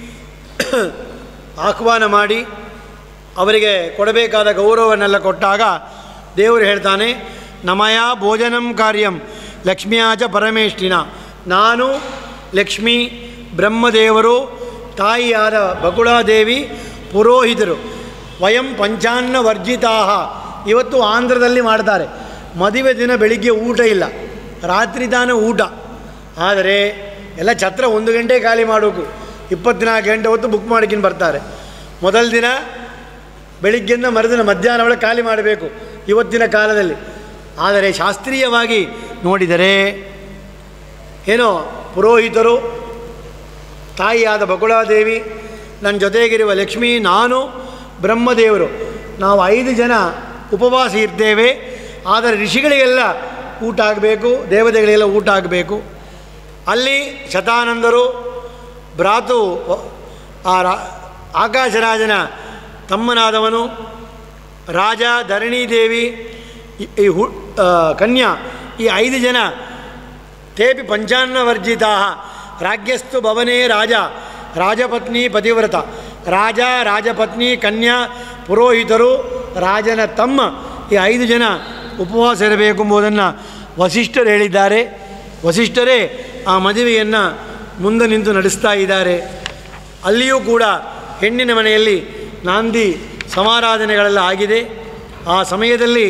ಆಹ್ವಾನ ಮಾಡಿ ಅವರಿಗೆ ಕೊಡಬೇಕಾದ ಗೌರವನ್ನೆಲ್ಲ ಕೊಟ್ಟಾಗ ದೇವರು ಹೇಳ್ತಾನೆ ನಮಯ ಭೋಜನಂ ಕಾರ್ಯಂ ಲಕ್ಷ್ಮಿಯಾಚ ಪರಮೇಷ್ಠಿನ ನಾನು ಲಕ್ಷ್ಮಿ ಬ್ರಹ್ಮದೇವರು ತಾಯಿಯಾದ ಬಕುಳಾದೇವಿ ಪುರೋಹಿತರು ವಯಂ ಪಂಚಾನ್ನ ವರ್ಜಿತಾ ಇವತ್ತು ಆಂಧ್ರದಲ್ಲಿ ಮಾಡ್ತಾರೆ ಮದುವೆ ದಿನ ಬೆಳಿಗ್ಗೆ ಊಟ ಇಲ್ಲ ರಾತ್ರಿ ತಾನೇ ಊಟ ಆದರೆ ಎಲ್ಲ ಛತ್ರ ಒಂದು ಗಂಟೆ ಖಾಲಿ ಮಾಡಬೇಕು ಇಪ್ಪತ್ನಾಲ್ಕು ಗಂಟೆ ಹೊತ್ತು ಬುಕ್ ಮಾಡ್ಕೊಂಡು ಬರ್ತಾರೆ ಮೊದಲ ದಿನ ಬೆಳಿಗ್ಗೆಯಿಂದ ಮರುದಿನ ಮಧ್ಯಾಹ್ನ ಒಳಗೆ ಖಾಲಿ ಮಾಡಬೇಕು ಇವತ್ತಿನ ಕಾಲದಲ್ಲಿ ಆದರೆ ಶಾಸ್ತ್ರೀಯವಾಗಿ ನೋಡಿದರೆ ಏನೋ ಪುರೋಹಿತರು ತಾಯಿಯಾದ ಬಕುಳಾದೇವಿ ನನ್ನ ಜೊತೆಗಿರುವ ಲಕ್ಷ್ಮೀ ನಾನು ಬ್ರಹ್ಮದೇವರು ನಾವು ಐದು ಜನ ಉಪವಾಸ ಇರ್ತೇವೆ ಆದರೆ ಋಷಿಗಳಿಗೆಲ್ಲ ಊಟ ಆಗಬೇಕು ದೇವತೆಗಳಿಗೆಲ್ಲ ಊಟ ಆಗಬೇಕು ಅಲ್ಲಿ ಶತಾನಂದರು ಭ್ರಾತು ಆ ರಾ ಆಕಾಶರಾಜನ ತಮ್ಮನಾದವನು ರಾಜ ಧರಣೀದೇವಿ ಈ- ಈ ಹು ಆ, ಕನ್ಯಾ ಈ ಐದು ಜನ ತೇಪಿ ಪಂಚಾನ್ನವರ್ಜಿತಾ ರಾಜ್ಯಸ್ತು ಭವನೇ ರಾಜ ರಾಜಪತ್ನಿ ಪತಿವ್ರತ ರಾಜ ರಾಜಪತ್ನಿ ಕನ್ಯಾ ಪುರೋಹಿತರು ರಾಜನ ತಮ್ಮ ಈ ಐದು ಜನ ಉಪವಾಸ ಇರಬೇಕು ಎಂಬುದನ್ನು ವಸಿಷ್ಠರು ಹೇಳಿದ್ದಾರೆ ವಸಿಷ್ಠರೇ ಆ ಮದುವೆಯನ್ನು ಮುಂದೆ ನಿಂತು ನಡೆಸ್ತಾ ಇದ್ದಾರೆ ಅಲ್ಲಿಯೂ ಕೂಡ ಹೆಣ್ಣಿನ ಮನೆಯಲ್ಲಿ ನಾಂದಿ ಸಮಾರಾಧನೆಗಳೆಲ್ಲ ಆಗಿದೆ ಆ ಸಮಯದಲ್ಲಿ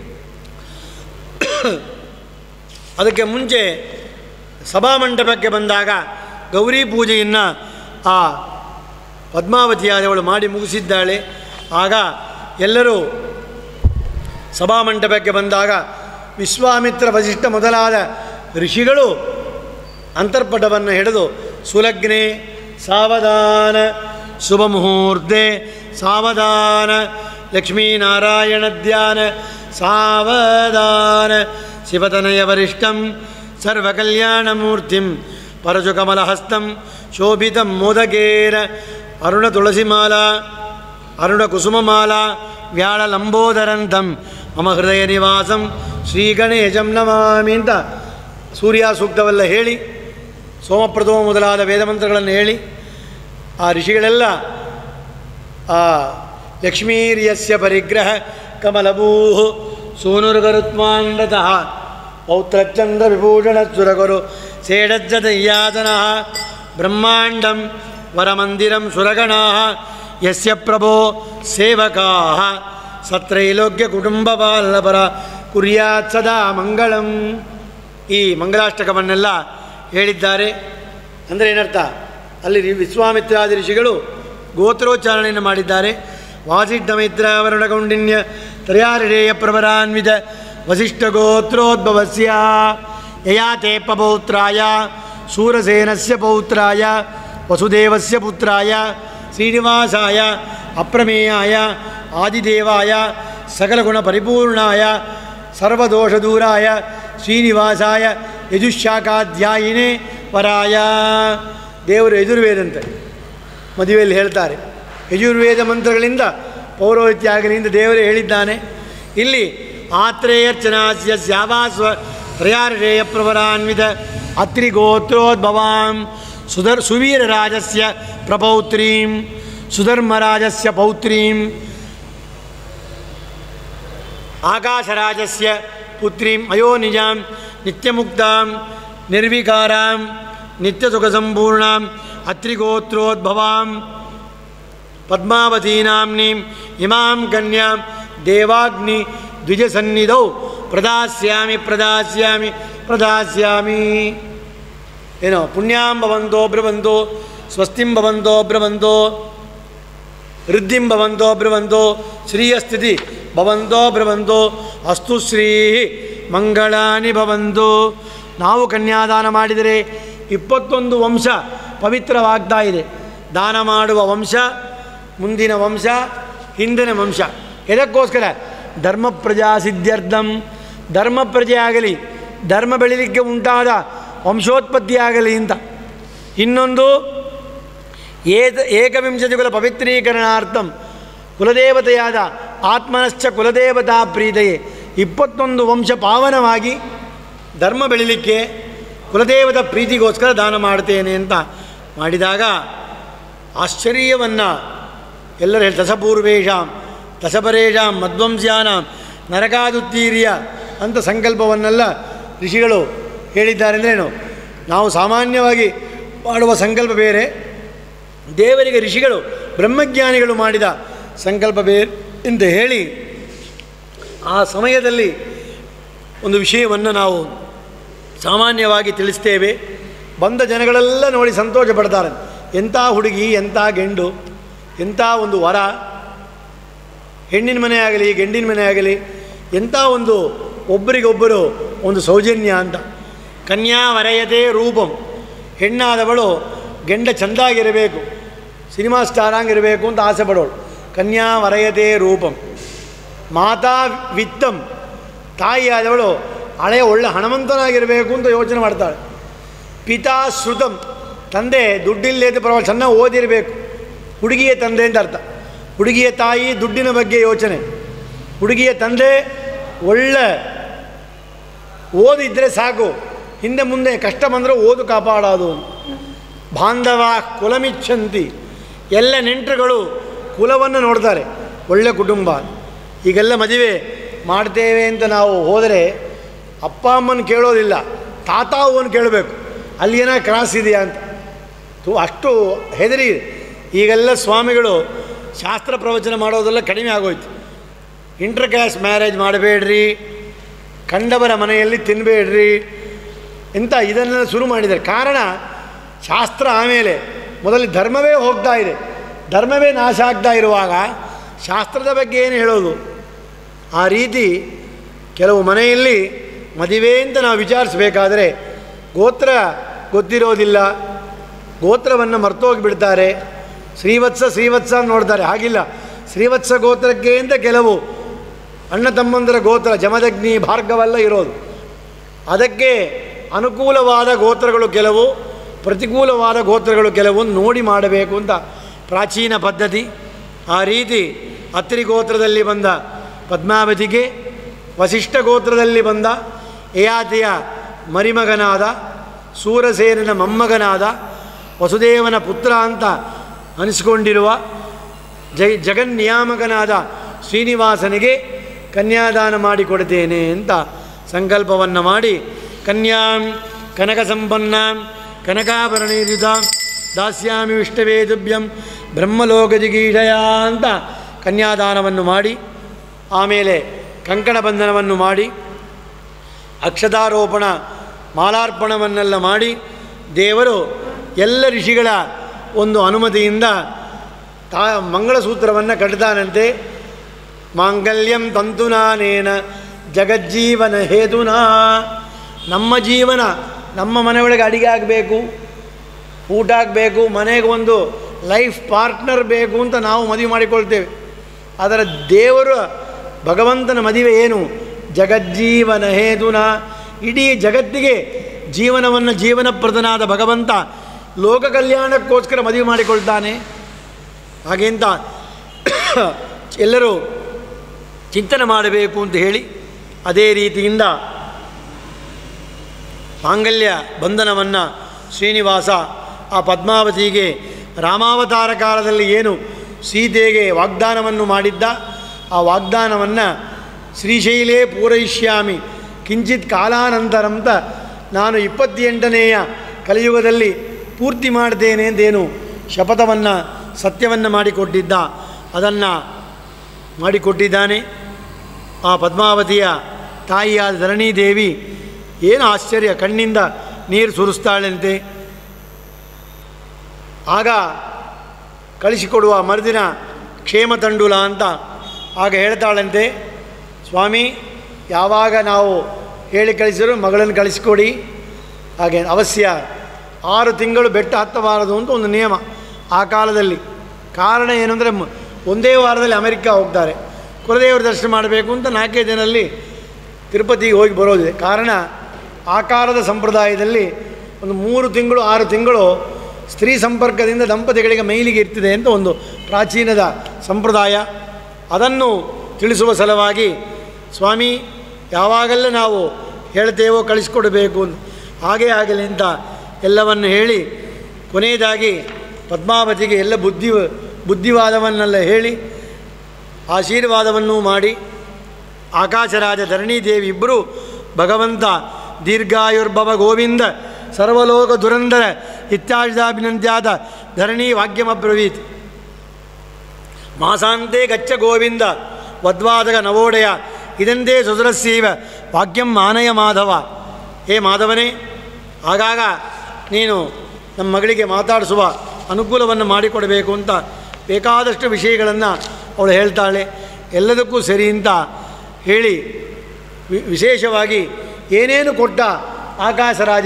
ಅದಕ್ಕೆ ಮುಂಚೆ ಸಭಾಮಂಟಪಕ್ಕೆ ಬಂದಾಗ ಗೌರಿ ಪೂಜೆಯನ್ನು ಆ ಪದ್ಮಾವತಿಯಾದವಳು ಮಾಡಿ ಮುಗಿಸಿದ್ದಾಳೆ ಆಗ ಎಲ್ಲರೂ ಸಭಾಮಂಟಪಕ್ಕೆ ಬಂದಾಗ ವಿಶ್ವಾಮಿತ್ರ ವಸಿಷ್ಠ ಮೊದಲಾದ ಋಷಿಗಳು ಅಂತರ್ಪಟವನ್ನು ಹಿಡಿದು ಸುಲಗ್ನೆ ಸಾವಧಾನ ಶುಭ ಮುಹೂರ್ತೆ ಸಾವಧಾನ ಲಕ್ಷ್ಮೀನಾರಾಯಣ ಧ್ಯಾನ ಸಾವಧಾನ ಶಿವತನಯ ವರಿಷ್ಠಂ ಸರ್ವಕಲ್ಯಾಣಮೂರ್ತಿಂ ಪರಶುಕಮಲಹಸ್ತಂ ಶೋಭಿತಂ ಮೋದಕೇನ ಅರುಣ ತುಳಸಿಮಾಲಾ ಅರುಣ ಕುಸುಮಮಾಲಾ ವ್ಯಾಳ ಲಂಬೋದರಂತಂ ಮಮ ಹೃದಯ ನಿವಾಸಂ ಶ್ರೀ ಗಣೇಶಂ ನಮಾಮಿ ಅಂತ ಸೂರ್ಯ ಸೂಕ್ತವೆಲ್ಲ ಹೇಳಿ ಸೋಮಪ್ರಥಮ ಮೊದಲಾದ ವೇದಮಂತ್ರಗಳನ್ನು ಹೇಳಿ ಆ ಋಷಿಗಳೆಲ್ಲ ಆ ಲಕ್ಷ್ಮೀರ್ಯಸ್ಯ ಪರಿಗ್ರಹ ಕಮಲಭೂ ಸೂನುರ್ಗರುತ್ಮಾಂಡತಃ ಪೌತ್ರಚಂದ್ರ ವಿಭೂಷಣ ಸುರಗುರು ಸೇಡಜ್ಜದಯ್ಯಾತನ ಬ್ರಹ್ಮಾಂಡಂ ವರಮಂದಿರಂ ಸುರಗಣಾ ಯಸ್ಯ ಪ್ರಭೋ ಸೇವಕಾ ಸತ್ರೈಲೋಕ್ಯ ಕುಟುಂಬಪಾಲಪರ ಕುರ್ಯಾತ್ ಸದಾ ಮಂಗಳಂ ಈ ಮಂಗಲಾಷ್ಟಕವನ್ನೆಲ್ಲ ಹೇಳಿದ್ದಾರೆ ಅಂದರೆ ಏನರ್ಥ ಅಲ್ಲಿ ರಿ- ವಿಶ್ವಾಮಿತ್ರಾದಿ ಋಷಿಗಳು ಗೋತ್ರೋಚ್ಚಾರಣೆಯನ್ನು ಮಾಡಿದ್ದಾರೆ ವಾಸಿಷ್ಠಮಿತ್ರ ವರುಣಕೌಂಡಿನ್ಯ ತ್ರಯಾರಿಡೇಯ ಪ್ರವರಾನ್ವಿತ ವಸಿಷ್ಠ ಗೋತ್ರೋದ್ಭವಸ್ಯ ಯಯಾತೆ ಪೌತ್ರಾಯ ಸೂರಸೇನಸ್ಯ ಪೌತ್ರಾಯ ವಸುದೇವಸ್ಯ ಪುತ್ರಾಯ ಶ್ರೀನಿವಾಸಾಯ ಅಪ್ರಮೇಯಾಯ ಆದಿದೇವಾಯ ಸಕಲಗುಣ ಪರಿಪೂರ್ಣಾಯ ಸರ್ವದೋಷದೂರಾಯ ಶ್ರೀನಿವಾಸಾಯ ಯಜುಶಾಖಾಧ್ಯಾಯಿನೇ ವರಾಯ ದೇವರು ಯಜುರ್ವೇದಂತೆ ಮದುವೆಯಲ್ಲಿ ಹೇಳ್ತಾರೆ ಯಜುರ್ವೇದ ಮಂತ್ರಗಳಿಂದ ಪೌರೋಹಿತ್ಯ ಆಗಲಿ ಅಂತ ದೇವರೇ ಹೇಳಿದ್ದಾನೆ ಇಲ್ಲಿ ಆತ್ರೇಯರ್ಚನಾಸ್ಯ ಸ್ಯಾವಾಸ್ವ ತ್ರಯಾರ್ಷೇಯ ಪ್ರವರಾನ್ವಿತ ಅತ್ರಿಗೋತ್ರೋದ್ಭವಾಂ ಸುಧರ್ ಸುವೀರರಾಜಸ್ಯ ಪ್ರಪೌತ್ರೀಂ ಸುಧರ್ಮರಾಜಸ್ಯ ಪೌತ್ರೀಂ ಆಕಾಶರಾಜಸ್ಯ ಪುತ್ರೀಂ ಅಯೋನಿಜಾಂ ನಿತ್ಯಮುಕ್ತಾಂ ನಿರ್ವಿಕಾರಾಂ ನಿತ್ಯಸುಖಸಂಪೂರ್ಣಾಂ ಅತ್ರಿಗೋತ್ರೋದ್ಭವಾಂ ಪದ್ಮಾವತೀನಾಂನೀಂ ಇಮಾಂ ಕನ್ಯಾಂ ದೇವಾಗ್ನಿ ದ್ವಿಜಸನ್ನಿಧೌ ಪ್ರದಾಸ್ಯಾಮಿ ಪ್ರದಾಸ್ಯಾಮಿ ಪ್ರದಾಸ್ಯಾಮಿ ಏನೋ ಪುಣ್ಯಾಂ ಭವಂತೋ ಬ್ರವಂತೋ ಸ್ವಸ್ತಿಂ ಭವಂತೋ ಬ್ರವಂತೋ ವೃದ್ಧಿಂ ಭವಂತೋ ಬ್ರವಂತೋ ಶ್ರೀಯಸ್ಥಿತಿ ಭವಂತೋ ಬ್ರವಂತೋ ಅಸ್ತು ಶ್ರೀ ಮಂಗಳಾನಿ ಭವಂತು ನಾವು ಕನ್ಯಾದಾನ ಮಾಡಿದರೆ ಇಪ್ಪತ್ತೊಂದು ವಂಶ ಪವಿತ್ರವಾಗ್ತಾ ಇದೆ ದಾನ ಮಾಡುವ ವಂಶ ಮುಂದಿನ ವಂಶ ಹಿಂದಿನ ವಂಶ ಎದಕ್ಕೋಸ್ಕರ ಧರ್ಮ ಪ್ರಜಾ ಸಿದ್ಧ್ಯರ್ಥಂ ಧರ್ಮ ಪ್ರಜೆ ಆಗಲಿ ಧರ್ಮ ಬೆಳಿಲಿಕ್ಕೆ ಉಂಟಾದ ವಂಶೋತ್ಪತ್ತಿ ಆಗಲಿ ಅಂತ ಇನ್ನೊಂದು ಏತ ಏಕವಿಂಶತಿಕುಲ ಪವಿತ್ರೀಕರಣಾರ್ಥಂ ಕುಲದೇವತೆಯಾದ ಆತ್ಮನಶ್ಚ ಕುಲದೇವತಾ ಪ್ರೀತೆಯೇ ಇಪ್ಪತ್ತೊಂದು ವಂಶ ಪಾವನವಾಗಿ ಧರ್ಮ ಬೆಳಿಲಿಕ್ಕೆ ಕುಲದೇವತ ಪ್ರೀತಿಗೋಸ್ಕರ ದಾನ ಮಾಡ್ತೇನೆ ಅಂತ ಮಾಡಿದಾಗ ಆಶ್ಚರ್ಯವನ್ನು ಎಲ್ಲರೂ ಹೇಳಿ ದಶಪೂರ್ವೇಶಾಂ ದಶಪರೇಶಾಂ ಮಧ್ವಂಸ್ಯಾನಾಂ ನರಕಾದುತ್ತೀರ್ಯ ಅಂತ ಸಂಕಲ್ಪವನ್ನೆಲ್ಲ ಋಷಿಗಳು ಹೇಳಿದ್ದಾರೆ ಅಂದ್ರೇನು ನಾವು ಸಾಮಾನ್ಯವಾಗಿ ಮಾಡುವ ಸಂಕಲ್ಪ ಬೇರೆ ದೇವರಿಗೆ ಋಷಿಗಳು ಬ್ರಹ್ಮಜ್ಞಾನಿಗಳು ಮಾಡಿದ ಸಂಕಲ್ಪ ಬೇರೆ ಎಂದು ಹೇಳಿ ಆ ಸಮಯದಲ್ಲಿ ಒಂದು ವಿಷಯವನ್ನು ನಾವು ಸಾಮಾನ್ಯವಾಗಿ ತಿಳಿಸ್ತೇವೆ ಬಂದ ಜನಗಳೆಲ್ಲ ನೋಡಿ ಸಂತೋಷ ಪಡ್ತಾರೆ ಎಂಥ ಹುಡುಗಿ ಎಂಥ ಗೆಂಡು ಎಂಥ ಒಂದು ವರ ಹೆಣ್ಣಿನ ಮನೆ ಆಗಲಿ ಗಂಡಿನ ಮನೆ ಆಗಲಿ ಎಂಥ ಒಂದು ಒಬ್ಬರಿಗೊಬ್ಬರು ಒಂದು ಸೌಜನ್ಯ ಅಂತ ಕನ್ಯಾ ವರಯತೆ ರೂಪಂ ಹೆಣ್ಣಾದವಳು ಗಂಡ ಚೆಂದಾಗಿರಬೇಕು ಸಿನಿಮಾ ಸ್ಟಾರಾಗಿರಬೇಕು ಅಂತ ಆಸೆ ಪಡೋಳು ಕನ್ಯಾ ವರಯತೆ ರೂಪಂ ಮಾತಾ ವಿತ್ತಂ ತಾಯಿಯಾದವಳು ಹಳೆಯ ಒಳ್ಳೆ ಹಣವಂತನಾಗಿರಬೇಕು ಅಂತ ಯೋಚನೆ ಮಾಡ್ತಾಳೆ ಪಿತಾ ಶ್ರುತಂ ತಂದೆ ದುಡ್ಡಿಲ್ಲದೆ ಪರವಾಗಿ ಚೆನ್ನಾಗಿ ಓದಿರಬೇಕು ಹುಡುಗಿಯ ತಂದೆ ಅಂತ ಅರ್ಥ ಹುಡುಗಿಯ ತಾಯಿ ದುಡ್ಡಿನ ಬಗ್ಗೆ ಯೋಚನೆ ಹುಡುಗಿಯ ತಂದೆ ಒಳ್ಳೆ ಓದಿದ್ರೆ ಸಾಕು ಹಿಂದೆ ಮುಂದೆ ಕಷ್ಟ ಬಂದರೆ ಓದು ಕಾಪಾಡೋದು ಬಾಂಧವ ಕುಲಮಿಚ್ಛಂತಿ ಎಲ್ಲ ನೆಂಟರುಗಳು ಕುಲವನ್ನು ನೋಡ್ತಾರೆ ಒಳ್ಳೆ ಕುಟುಂಬ ಈಗೆಲ್ಲ ಮದುವೆ ಮಾಡ್ತೇವೆ ಅಂತ ನಾವು ಹೋದರೆ ಅಪ್ಪ ಅಮ್ಮನ ಕೇಳೋದಿಲ್ಲ ತಾತ ಅವ್ವನ ಕೇಳಬೇಕು ಅಲ್ಲಿ ಏನೋ ಕ್ರಾಸ್ ಇದೆಯಾ ಅಂತ ತು ಅಷ್ಟು ಹೆದರಿ ಈಗೆಲ್ಲ ಸ್ವಾಮಿಗಳು ಶಾಸ್ತ್ರ ಪ್ರವಚನ ಮಾಡೋದೆಲ್ಲ ಕಡಿಮೆ ಆಗೋಯ್ತು ಇಂಟರ್ ಕ್ಯಾಸ್ಟ್ ಮ್ಯಾರೇಜ್ ಮಾಡಬೇಡ್ರಿ ಕಂಡವರ ಮನೆಯಲ್ಲಿ ತಿನ್ನಬೇಡ್ರಿ ಎಂತ ಇದನ್ನೆಲ್ಲ ಶುರು ಮಾಡಿದ್ದಾರೆ ಕಾರಣ ಶಾಸ್ತ್ರ ಆಮೇಲೆ ಮೊದಲು ಧರ್ಮವೇ ಹೋಗ್ತಾ ಇದೆ ಧರ್ಮವೇ ನಾಶ ಆಗ್ತಾ ಇರುವಾಗ ಶಾಸ್ತ್ರದ ಬಗ್ಗೆ ಏನು ಹೇಳೋದು ಆ ರೀತಿ ಕೆಲವು ಮನೆಯಲ್ಲಿ ಮದುವೆ ಅಂತ ನಾವು ವಿಚಾರಿಸಬೇಕಾದ್ರೆ ಗೋತ್ರ ಗೊತ್ತಿರೋದಿಲ್ಲ ಗೋತ್ರವನ್ನು ಮರ್ತೋಗಿಬಿಡ್ತಾರೆ ಶ್ರೀವತ್ಸ ಶ್ರೀವತ್ಸ ಅಂತ ನೋಡ್ತಾರೆ ಹಾಗಿಲ್ಲ ಶ್ರೀವತ್ಸ ಗೋತ್ರಕ್ಕೆ ಅಂತ ಕೆಲವು ಅಣ್ಣ ತಮ್ಮಂದರ ಗೋತ್ರ ಜಮದಗ್ನಿ ಭಾರ್ಗವೆಲ್ಲ ಇರೋದು ಅದಕ್ಕೆ ಅನುಕೂಲವಾದ ಗೋತ್ರಗಳು ಕೆಲವು ಪ್ರತಿಕೂಲವಾದ ಗೋತ್ರಗಳು ಕೆಲವು ನೋಡಿ ಮಾಡಬೇಕು ಅಂತ ಪ್ರಾಚೀನ ಪದ್ಧತಿ ಆ ರೀತಿ ಅತ್ರಿ ಗೋತ್ರದಲ್ಲಿ ಬಂದ ಪದ್ಮಾವತಿಗೆ ವಸಿಷ್ಠ ಗೋತ್ರದಲ್ಲಿ ಬಂದ ಯಯಾತಿಯ ಮರಿಮಗನಾದ ಸೂರಸೇನನ ಮೊಮ್ಮಗನಾದ ವಸುದೇವನ ಪುತ್ರ ಅಂತ ಅನಿಸಿಕೊಂಡಿರುವ ಜೈ ಜಗನ್ನಿಯಾಮಕನಾದ ಶ್ರೀನಿವಾಸನಿಗೆ ಕನ್ಯಾದಾನ ಮಾಡಿಕೊಡ್ತೇನೆ ಅಂತ ಸಂಕಲ್ಪವನ್ನು ಮಾಡಿ ಕನ್ಯಾಂ ಕನಕ ಸಂಪನ್ನಾಂ ಕನಕಾಭರಣೀರಿತ ದಾಸ್ಯಾಮಿ ವಿಷ್ಣುವೇದುಭ್ಯಂ ಬ್ರಹ್ಮಲೋಕ ಜಿಗೀಷಯ ಅಂತ ಕನ್ಯಾದಾನವನ್ನು ಮಾಡಿ ಆಮೇಲೆ ಕಂಕಣ ಬಂಧನವನ್ನು ಮಾಡಿ ಅಕ್ಷತಾರೋಪಣ ಮಾಲಾರ್ಪಣವನ್ನೆಲ್ಲ ಮಾಡಿ ದೇವರು ಎಲ್ಲ ಋಷಿಗಳ ಒಂದು ಅನುಮತಿಯಿಂದ ತಾ ಮಂಗಳಸೂತ್ರವನ್ನು ಕಟ್ತಾನಂತೆ ಮಾಂಗಲ್ಯಂ ತಂತುನಾನೇನ ಜಗಜ್ಜೀವನ ಹೇತುನಾ ನಮ್ಮ ಜೀವನ ನಮ್ಮ ಮನೆ ಒಳಗೆ ಅಡಿಗೆ ಆಗಬೇಕು ಊಟ ಆಗಬೇಕು ಮನೆಗೆ ಒಂದು ಲೈಫ್ ಪಾರ್ಟ್ನರ್ ಬೇಕು ಅಂತ ನಾವು ಮದುವೆ ಮಾಡಿಕೊಳ್ತೇವೆ ಅದರ ದೇವರ ಭಗವಂತನ ಮದುವೆ ಏನು ಜಗಜ್ಜೀವನ ಹೇತುನ ಇಡೀ ಜಗತ್ತಿಗೆ ಜೀವನವನ್ನು ಜೀವನಪ್ರದನಾದ ಭಗವಂತ ಲೋಕ ಕಲ್ಯಾಣಕ್ಕೋಸ್ಕರ ಮದುವೆ ಮಾಡಿಕೊಳ್ತಾನೆ ಹಾಗೆಂತ ಎಲ್ಲರೂ ಚಿಂತನೆ ಮಾಡಬೇಕು ಅಂತ ಹೇಳಿ ಅದೇ ರೀತಿಯಿಂದ ಮಾಂಗಲ್ಯ ಬಂಧನವನ್ನು ಶ್ರೀನಿವಾಸ ಆ ಪದ್ಮಾವತಿಗೆ ರಾಮಾವತಾರ ಕಾಲದಲ್ಲಿ ಏನು ಸೀತೆಗೆ ವಾಗ್ದಾನವನ್ನು ಮಾಡಿದ್ದ ಆ ವಾಗ್ದಾನವನ್ನು ಶ್ರೀಶೈಲೇ ಪೂರಯಿಷ್ಯಾಮಿ ಕಿಂಚಿತ್ ಕಾಲಾನಂತರಂತ ನಾನು ಇಪ್ಪತ್ತೆಂಟನೆಯ ಕಲಿಯುಗದಲ್ಲಿ ಪೂರ್ತಿ ಮಾಡ್ತೇನೆ ಅಂತೇನು ಶಪಥವನ್ನು ಸತ್ಯವನ್ನು ಮಾಡಿಕೊಟ್ಟಿದ್ದ ಅದನ್ನು ಮಾಡಿಕೊಟ್ಟಿದ್ದಾನೆ ಆ ಪದ್ಮಾವತಿಯ ತಾಯಿಯಾದ ಧರಣೀದೇವಿ ಏನು ಆಶ್ಚರ್ಯ ಕಣ್ಣಿಂದ ನೀರು ಸುರಿಸ್ತಾಳಂತೆ ಆಗ ಕಳಿಸಿಕೊಡುವ ಮರುದಿನ ಕ್ಷೇಮ ತಂಡುಲ ಅಂತ ಆಗ ಹೇಳ್ತಾಳಂತೆ ಸ್ವಾಮಿ ಯಾವಾಗ ನಾವು ಹೇಳಿ ಕಳಿಸಿದ್ರು ಮಗಳನ್ನು ಕಳಿಸಿಕೊಡಿ ಹಾಗೆ ಅವಶ್ಯ ಆರು ತಿಂಗಳು ಬೆಟ್ಟ ಹತ್ತಬಾರದು ಅಂತ ಒಂದು ನಿಯಮ ಆ ಕಾಲದಲ್ಲಿ ಕಾರಣ ಏನು ಅಂದರೆ ಒಂದೇ ವಾರದಲ್ಲಿ ಅಮೆರಿಕ ಹೋಗ್ತಾರೆ ಕುಲದೇವರ ದರ್ಶನ ಮಾಡಬೇಕು ಅಂತ ನಾಲ್ಕೇ ದಿನಲ್ಲಿ ತಿರುಪತಿಗೆ ಹೋಗಿ ಬರೋದಿದೆ ಕಾರಣ ಆ ಕಾಲದ ಸಂಪ್ರದಾಯದಲ್ಲಿ ಒಂದು ಮೂರು ತಿಂಗಳು ಆರು ತಿಂಗಳು ಸ್ತ್ರೀ ಸಂಪರ್ಕದಿಂದ ದಂಪತಿಗಳಿಗೆ ಮೈಲಿಗೆ ಇರ್ತಿದೆ ಅಂತ ಒಂದು ಪ್ರಾಚೀನದ ಸಂಪ್ರದಾಯ ಅದನ್ನು ತಿಳಿಸುವ ಸಲುವಾಗಿ ಸ್ವಾಮಿ ಯಾವಾಗಲೇ ನಾವು ಹೇಳ್ತೇವೋ ಕಳಿಸ್ಕೊಡ್ಬೇಕು ಅಂತ ಹಾಗೇ ಆಗಲಿ ಅಂತ ಎಲ್ಲವನ್ನು ಹೇಳಿ ಕೊನೆಯದಾಗಿ ಪದ್ಮಾವತಿಗೆ ಎಲ್ಲ ಬುದ್ಧಿ ಬುದ್ಧಿವಾದವನ್ನೆಲ್ಲ ಹೇಳಿ ಆಶೀರ್ವಾದವನ್ನು ಮಾಡಿ ಆಕಾಶರಾಜ ಧರಣೀದೇವಿ ಇಬ್ಬರು ಭಗವಂತ ದೀರ್ಘಾಯುರ್ಭವ ಗೋವಿಂದ ಸರ್ವಲೋಕ ದುರಂದರ ಇತ್ಯಾದಿದಾಭಿನಂದ್ಯಾದ ಧರಣಿ ವಾಕ್ಯಮಬ್ರವೀತ್ ಮಾಸಾಂತೆ ಗಚ್ಚ ಗೋವಿಂದ ವದ್ವಾದಕ ನವೋದಯ ಇದಂದೇ ಸುಧರಸ್ಸೀವ ವಾಕ್ಯಂ ಮಾನಯ ಮಾಧವ ಹೇ ಮಾಧವನೇ ಆಗಾಗ ನೀನು ನಮ್ಮ ಮಗಳಿಗೆ ಮಾತಾಡಿಸುವ ಅನುಕೂಲವನ್ನು ಮಾಡಿಕೊಡಬೇಕು ಅಂತ ಬೇಕಾದಷ್ಟು ವಿಷಯಗಳನ್ನು ಅವಳು ಹೇಳ್ತಾಳೆ ಎಲ್ಲದಕ್ಕೂ ಸರಿ ಅಂತ ಹೇಳಿ ವಿ- ವಿಶೇಷವಾಗಿ ಏನೇನು ಕೊಟ್ಟ ಆಕಾಶರಾಜ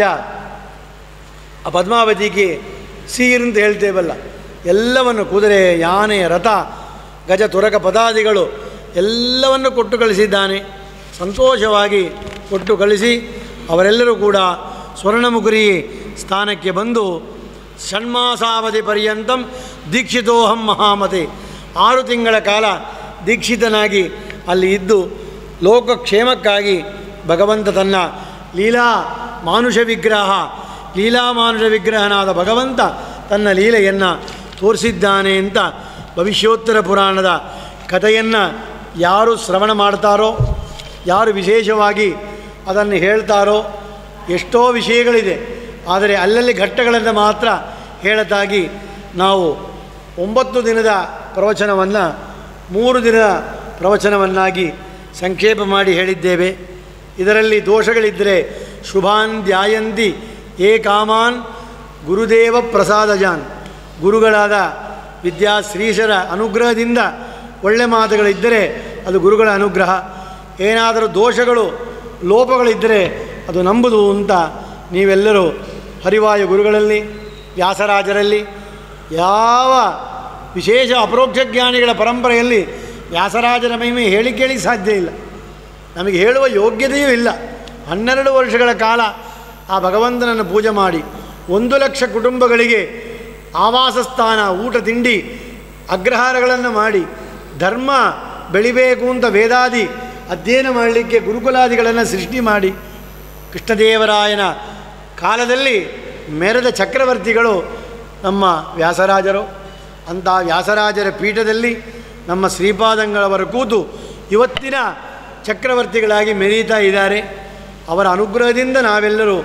ಆ ಪದ್ಮಾವತಿಗೆ ಸೀರು ಅಂತ ಹೇಳ್ತೇವಲ್ಲ ಎಲ್ಲವನ್ನು ಕುದುರೆ ಯಾನೆ ರಥ ಗಜ ತುರಕ ಪದಾದಿಗಳು ಎಲ್ಲವನ್ನು ಕೊಟ್ಟು ಕಳಿಸಿದ್ದಾನೆ ಸಂತೋಷವಾಗಿ ಕೊಟ್ಟು ಕಳಿಸಿ ಅವರೆಲ್ಲರೂ ಕೂಡ ಸ್ವರ್ಣಮುಗುರಿ ಸ್ಥಾನಕ್ಕೆ ಬಂದು ಷಣ್ಮಾಸಾವಧಿ ಪರ್ಯಂತಂ ದೀಕ್ಷಿತೋಹಂ ಮಹಾಮತೆ ಆರು ತಿಂಗಳ ಕಾಲ ದೀಕ್ಷಿತನಾಗಿ ಅಲ್ಲಿ ಇದ್ದು ಲೋಕಕ್ಷೇಮಕ್ಕಾಗಿ ಭಗವಂತ ತನ್ನ ಲೀಲಾ ಮಾನುಷ ವಿಗ್ರಹ ಲೀಲಾ ಮಾನುಷ ವಿಗ್ರಹನಾದ ಭಗವಂತ ತನ್ನ ಲೀಲೆಯನ್ನು ತೋರಿಸಿದ್ದಾನೆ ಅಂತ ಭವಿಷ್ಯೋತ್ತರ ಪುರಾಣದ ಕಥೆಯನ್ನು ಯಾರು ಶ್ರವಣ ಮಾಡ್ತಾರೋ ಯಾರು ವಿಶೇಷವಾಗಿ ಅದನ್ನು ಹೇಳ್ತಾರೋ ಎಷ್ಟೋ ವಿಷಯಗಳಿದೆ ಆದರೆ ಅಲ್ಲಲ್ಲಿ ಘಟ್ಟಗಳನ್ನು ಮಾತ್ರ ಹೇಳತಾಗಿ ನಾವು ಒಂಬತ್ತು ದಿನದ ಪ್ರವಚನವನ್ನು ಮೂರು ದಿನದ ಪ್ರವಚನವನ್ನಾಗಿ ಸಂಕ್ಷೇಪ ಮಾಡಿ ಹೇಳಿದ್ದೇವೆ ಇದರಲ್ಲಿ ದೋಷಗಳಿದ್ದರೆ ಶುಭಾನ್ ಧ್ಯಾಯಂತಿ ಏ ಕಾಮಾನ್ ಗುರುದೇವ ಪ್ರಸಾದಜಾನ್ ಗುರುಗಳಾದ ವಿದ್ಯಾ ಶ್ರೀಶರ ಅನುಗ್ರಹದಿಂದ ಒಳ್ಳೆ ಮಾತುಗಳಿದ್ದರೆ ಅದು ಗುರುಗಳ ಅನುಗ್ರಹ ಏನಾದರೂ ದೋಷಗಳು ಲೋಪಗಳಿದ್ದರೆ ಅದು ನಂಬುದು ಅಂತ ನೀವೆಲ್ಲರೂ ಹರಿವಾಯು ಗುರುಗಳಲ್ಲಿ ವ್ಯಾಸರಾಜರಲ್ಲಿ ಯಾವ ವಿಶೇಷ ಅಪರೋಕ್ಷ ಜ್ಞಾನಿಗಳ ಪರಂಪರೆಯಲ್ಲಿ ವ್ಯಾಸರಾಜರ ಮಹಿಮೆ ಹೇಳಿ ಕೇಳಿ ಸಾಧ್ಯ ಇಲ್ಲ ನಮಗೆ ಹೇಳುವ ಯೋಗ್ಯತೆಯೂ ಇಲ್ಲ ಹನ್ನೆರಡು ವರ್ಷಗಳ ಕಾಲ ಆ ಭಗವಂತನನ್ನು ಪೂಜೆ ಮಾಡಿ ಒಂದು ಲಕ್ಷ ಕುಟುಂಬಗಳಿಗೆ ಆವಾಸ ಸ್ಥಾನ ಊಟ ತಿಂಡಿ ಅಗ್ರಹಾರಗಳನ್ನು ಮಾಡಿ ಧರ್ಮ ಬೆಳಿಬೇಕು ಅಂತ ವೇದಾದಿ ಅಧ್ಯಯನ ಮಾಡಲಿಕ್ಕೆ ಗುರುಕುಲಾದಿಗಳನ್ನು ಸೃಷ್ಟಿ ಮಾಡಿ ಕೃಷ್ಣದೇವರಾಯನ ಕಾಲದಲ್ಲಿ ಮೆರೆದ ಚಕ್ರವರ್ತಿಗಳು ನಮ್ಮ ವ್ಯಾಸರಾಜರು ಅಂಥ ವ್ಯಾಸರಾಜರ ಪೀಠದಲ್ಲಿ ನಮ್ಮ ಶ್ರೀಪಾದಂಗಳವರು ಕೂತು ಇವತ್ತಿನ ಚಕ್ರವರ್ತಿಗಳಾಗಿ ಮೆರೀತಾ ಇದ್ದಾರೆ ಅವರ ಅನುಗ್ರಹದಿಂದ ನಾವೆಲ್ಲರೂ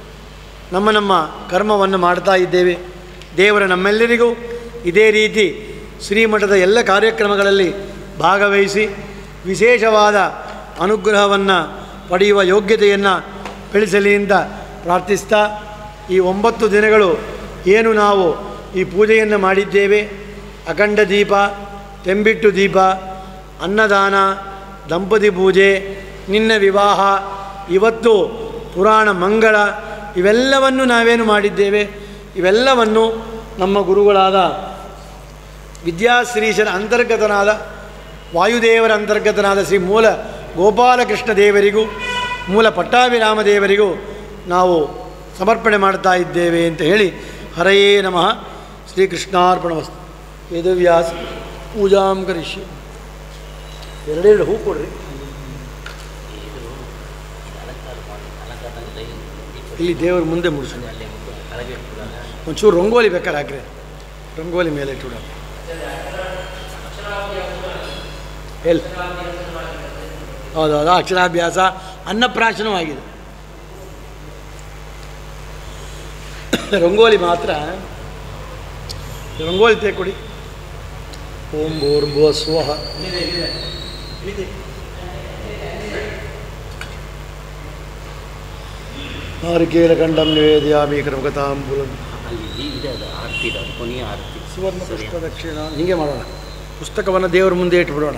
ನಮ್ಮ ನಮ್ಮ ಕರ್ಮವನ್ನು ಮಾಡ್ತಾ ಇದ್ದೇವೆ ದೇವರ ನಮ್ಮೆಲ್ಲರಿಗೂ ಇದೇ ರೀತಿ ಶ್ರೀಮಠದ ಎಲ್ಲ ಕಾರ್ಯಕ್ರಮಗಳಲ್ಲಿ ಭಾಗವಹಿಸಿ ವಿಶೇಷವಾದ ಅನುಗ್ರಹವನ್ನು ಪಡೆಯುವ ಯೋಗ್ಯತೆಯನ್ನು ಬೆಳೆಸಲಿ ಅಂತ ಪ್ರಾರ್ಥಿಸ್ತಾ ಈ ಒಂಬತ್ತು ದಿನಗಳು ಏನು ನಾವು ಈ ಪೂಜೆಯನ್ನು ಮಾಡಿದ್ದೇವೆ ಅಖಂಡ ದೀಪ ತೆಂಬಿಟ್ಟು ದೀಪ ಅನ್ನದಾನ ದಂಪತಿ ಪೂಜೆ ನಿನ್ನ ವಿವಾಹ ಇವತ್ತು ಪುರಾಣ ಮಂಗಳ ಇವೆಲ್ಲವನ್ನು ನಾವೇನು ಮಾಡಿದ್ದೇವೆ ಇವೆಲ್ಲವನ್ನು ನಮ್ಮ ಗುರುಗಳಾದ ವಿದ್ಯಾಶ್ರೀಶರ ಅಂತರ್ಗತನಾದ ವಾಯುದೇವರ ಅಂತರ್ಗತನಾದ ಶ್ರೀ ಮೂಲ ಗೋಪಾಲಕೃಷ್ಣ ದೇವರಿಗೂ ಮೂಲ ಪಟ್ಟಾಭಿರಾಮ ದೇವರಿಗೂ ನಾವು ಸಮರ್ಪಣೆ ಮಾಡ್ತಾ ಇದ್ದೇವೆ ಅಂತ ಹೇಳಿ ಹರಯೇ ನಮಃ ಶ್ರೀಕೃಷ್ಣಾರ್ಪಣವಸ್ತು ವೇದವ್ಯಾಸ ಪೂಜಾಂ ಕರಿಷ್ಯ ಎರಡೆರಡು ಹೂ ಕೊಡ್ರಿ ಇಲ್ಲಿ ದೇವರ ಮುಂದೆ ಮುಡಿಸೋಣ ಒಂಚೂರು ರಂಗೋಲಿ ಬೇಕಾದ್ರೆ ಹಾಕ್ರಿ ರಂಗೋಲಿ ಮೇಲೆ ಇಟ್ಟು ಎಲ್ ಹೌದು ಹೌದು ಅಕ್ಷರಾಭ್ಯಾಸ ಅನ್ನಪ್ರಾಶನವೂ ಆಗಿದೆ ರಂಗೋಲಿ ಮಾತ್ರ ರಂಗೋಲಿ ತೆಕೊಡಿ ಓಂ ಭೂರ್ಭುವ ಸ್ವಹ ನಾರಿಕೇಲಖಂಡಂ ನಿವೇದಯಾಮಿ ಕರ್ಮಕತಾಂಬುಲಂ ಅಲ್ಲಿ ಇದೆ ಅದು ಆರತಿ ಇದೆ ಅದು ಕೊನೆಯ ಆರತಿ ಸುವರ್ಣ ಪುಷ್ಪ ದಕ್ಷಿಣ ಹೀಗೆ ಮಾಡೋಣ ಪುಸ್ತಕವನ್ನು ದೇವರ ಮುಂದೆ ಇಟ್ಬಿಡೋಣ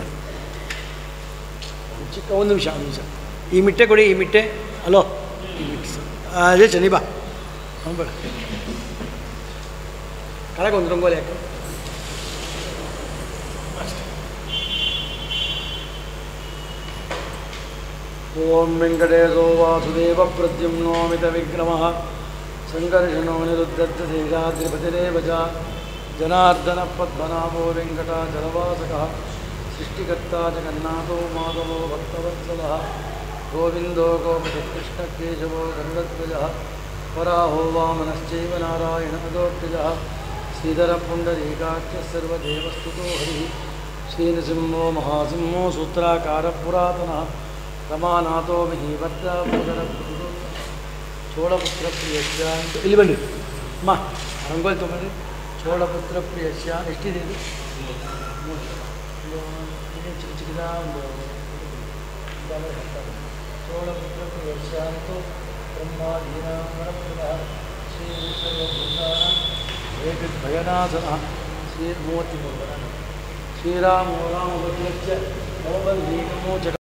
ಚಿಕ್ಕ ಒಂದು ನಿಮಿಷ ಒಂದು ನಿಮಿಷ ಈ ಮಿಟ್ಟೆ ಕೊಡಿ ಈ ಮಿಟ್ಟೆ ಅಲೋ ಈ ಮಿಟ್ಟೆ ಸ- ಆ, ಅದೇ ಶನಿ ಬಾ ಅವ್ನು ಬೇಡ ಕೆಳಗೆ ಒಂದು ರಂಗೋಲಿ ಹಾಕು ಓಂ ವೆಂಕಟೇಶೋ ವಾಸುದೇವ ಪ್ರದ್ಯುಮ್ನೋಮಿತ ವಿಕ್ರಮ ಸಂಘರ್ಷಣೋ ನಿರುದ್ಧೇಗಾದ್ರಿಪತಿರೇವ ಚ ಜನಾರ್ದನ ಪದ್ಮನಾಭೋ ವೆಂಕಟಾಚಲವಾಸಕಃ ಸೃಷ್ಟಿಕರ್ತಾ ಜಗನ್ನಾಥೋ ಮಾಧವೋ ಭಕ್ತವತ್ಸಲಃ ಗೋವಿಂದೋ ಗೋಪತಿಕೃಷ್ಣಕೇಶವೋ ಗರುಡಧ್ವಜಃ ವರಾಹೋ ವಾಮನಶ್ಚೈವ ನಾರಾಯಣ ಅಧೋಕ್ಷಜಃ ಶ್ರೀಧರ ಪುಂಡರೀಕಾಖ್ಯ ಸರ್ವದೇವಸ್ತುತೋ ಹರಿः ಶ್ರೀನೃಸಿಂಹೋ ಮಹಾಸಿಂಹೋ ಸೂತ್ರಾಕಾರ ಪುರಾತನಃ ರಮಾನಾಥೋ ಮಹೀಭದ್ರ ಭೋದರ ಚೋಳಪುತ್ರ ಪ್ರಿಯಸ್ಯ ಅಂತ ಇಲ್ಲಿ ಬನ್ನಿ ಅಮ್ಮ ರಂಗೋಲಿ ತೊಗೊಂಡ್ರಿ ಚೋಳಪುತ್ರ ಪ್ರಿಯಸ್ಯ ಎಷ್ಟಿದೆ ಇದು ಮೂರು. ಇದು ಇದು ಚಿಕ್ಕ ಚಿಕ್ಕದ ಒಂದು ಇದಾವೆ ಹಾಕ್ತಾರೆ. ಚೋಳಪುತ್ರ ಪ್ರಿಯಸ್ಯ ಅಂತೂ ಬ್ರಹ್ಮಾಧೀನಾಮರಪ್ರದ ಶ್ರೀ ವಿಶ್ವಯೋಗ ಭಯನಾಥನ ಶ್ರೀ ಮೂವತ್ತಿ ಮೂರು ಶ್ರೀರಾಮೋ ರಾಮ ಭದ್ರಶ್ಚ ನವಬಂಧೀಕಮೋ ಜಗ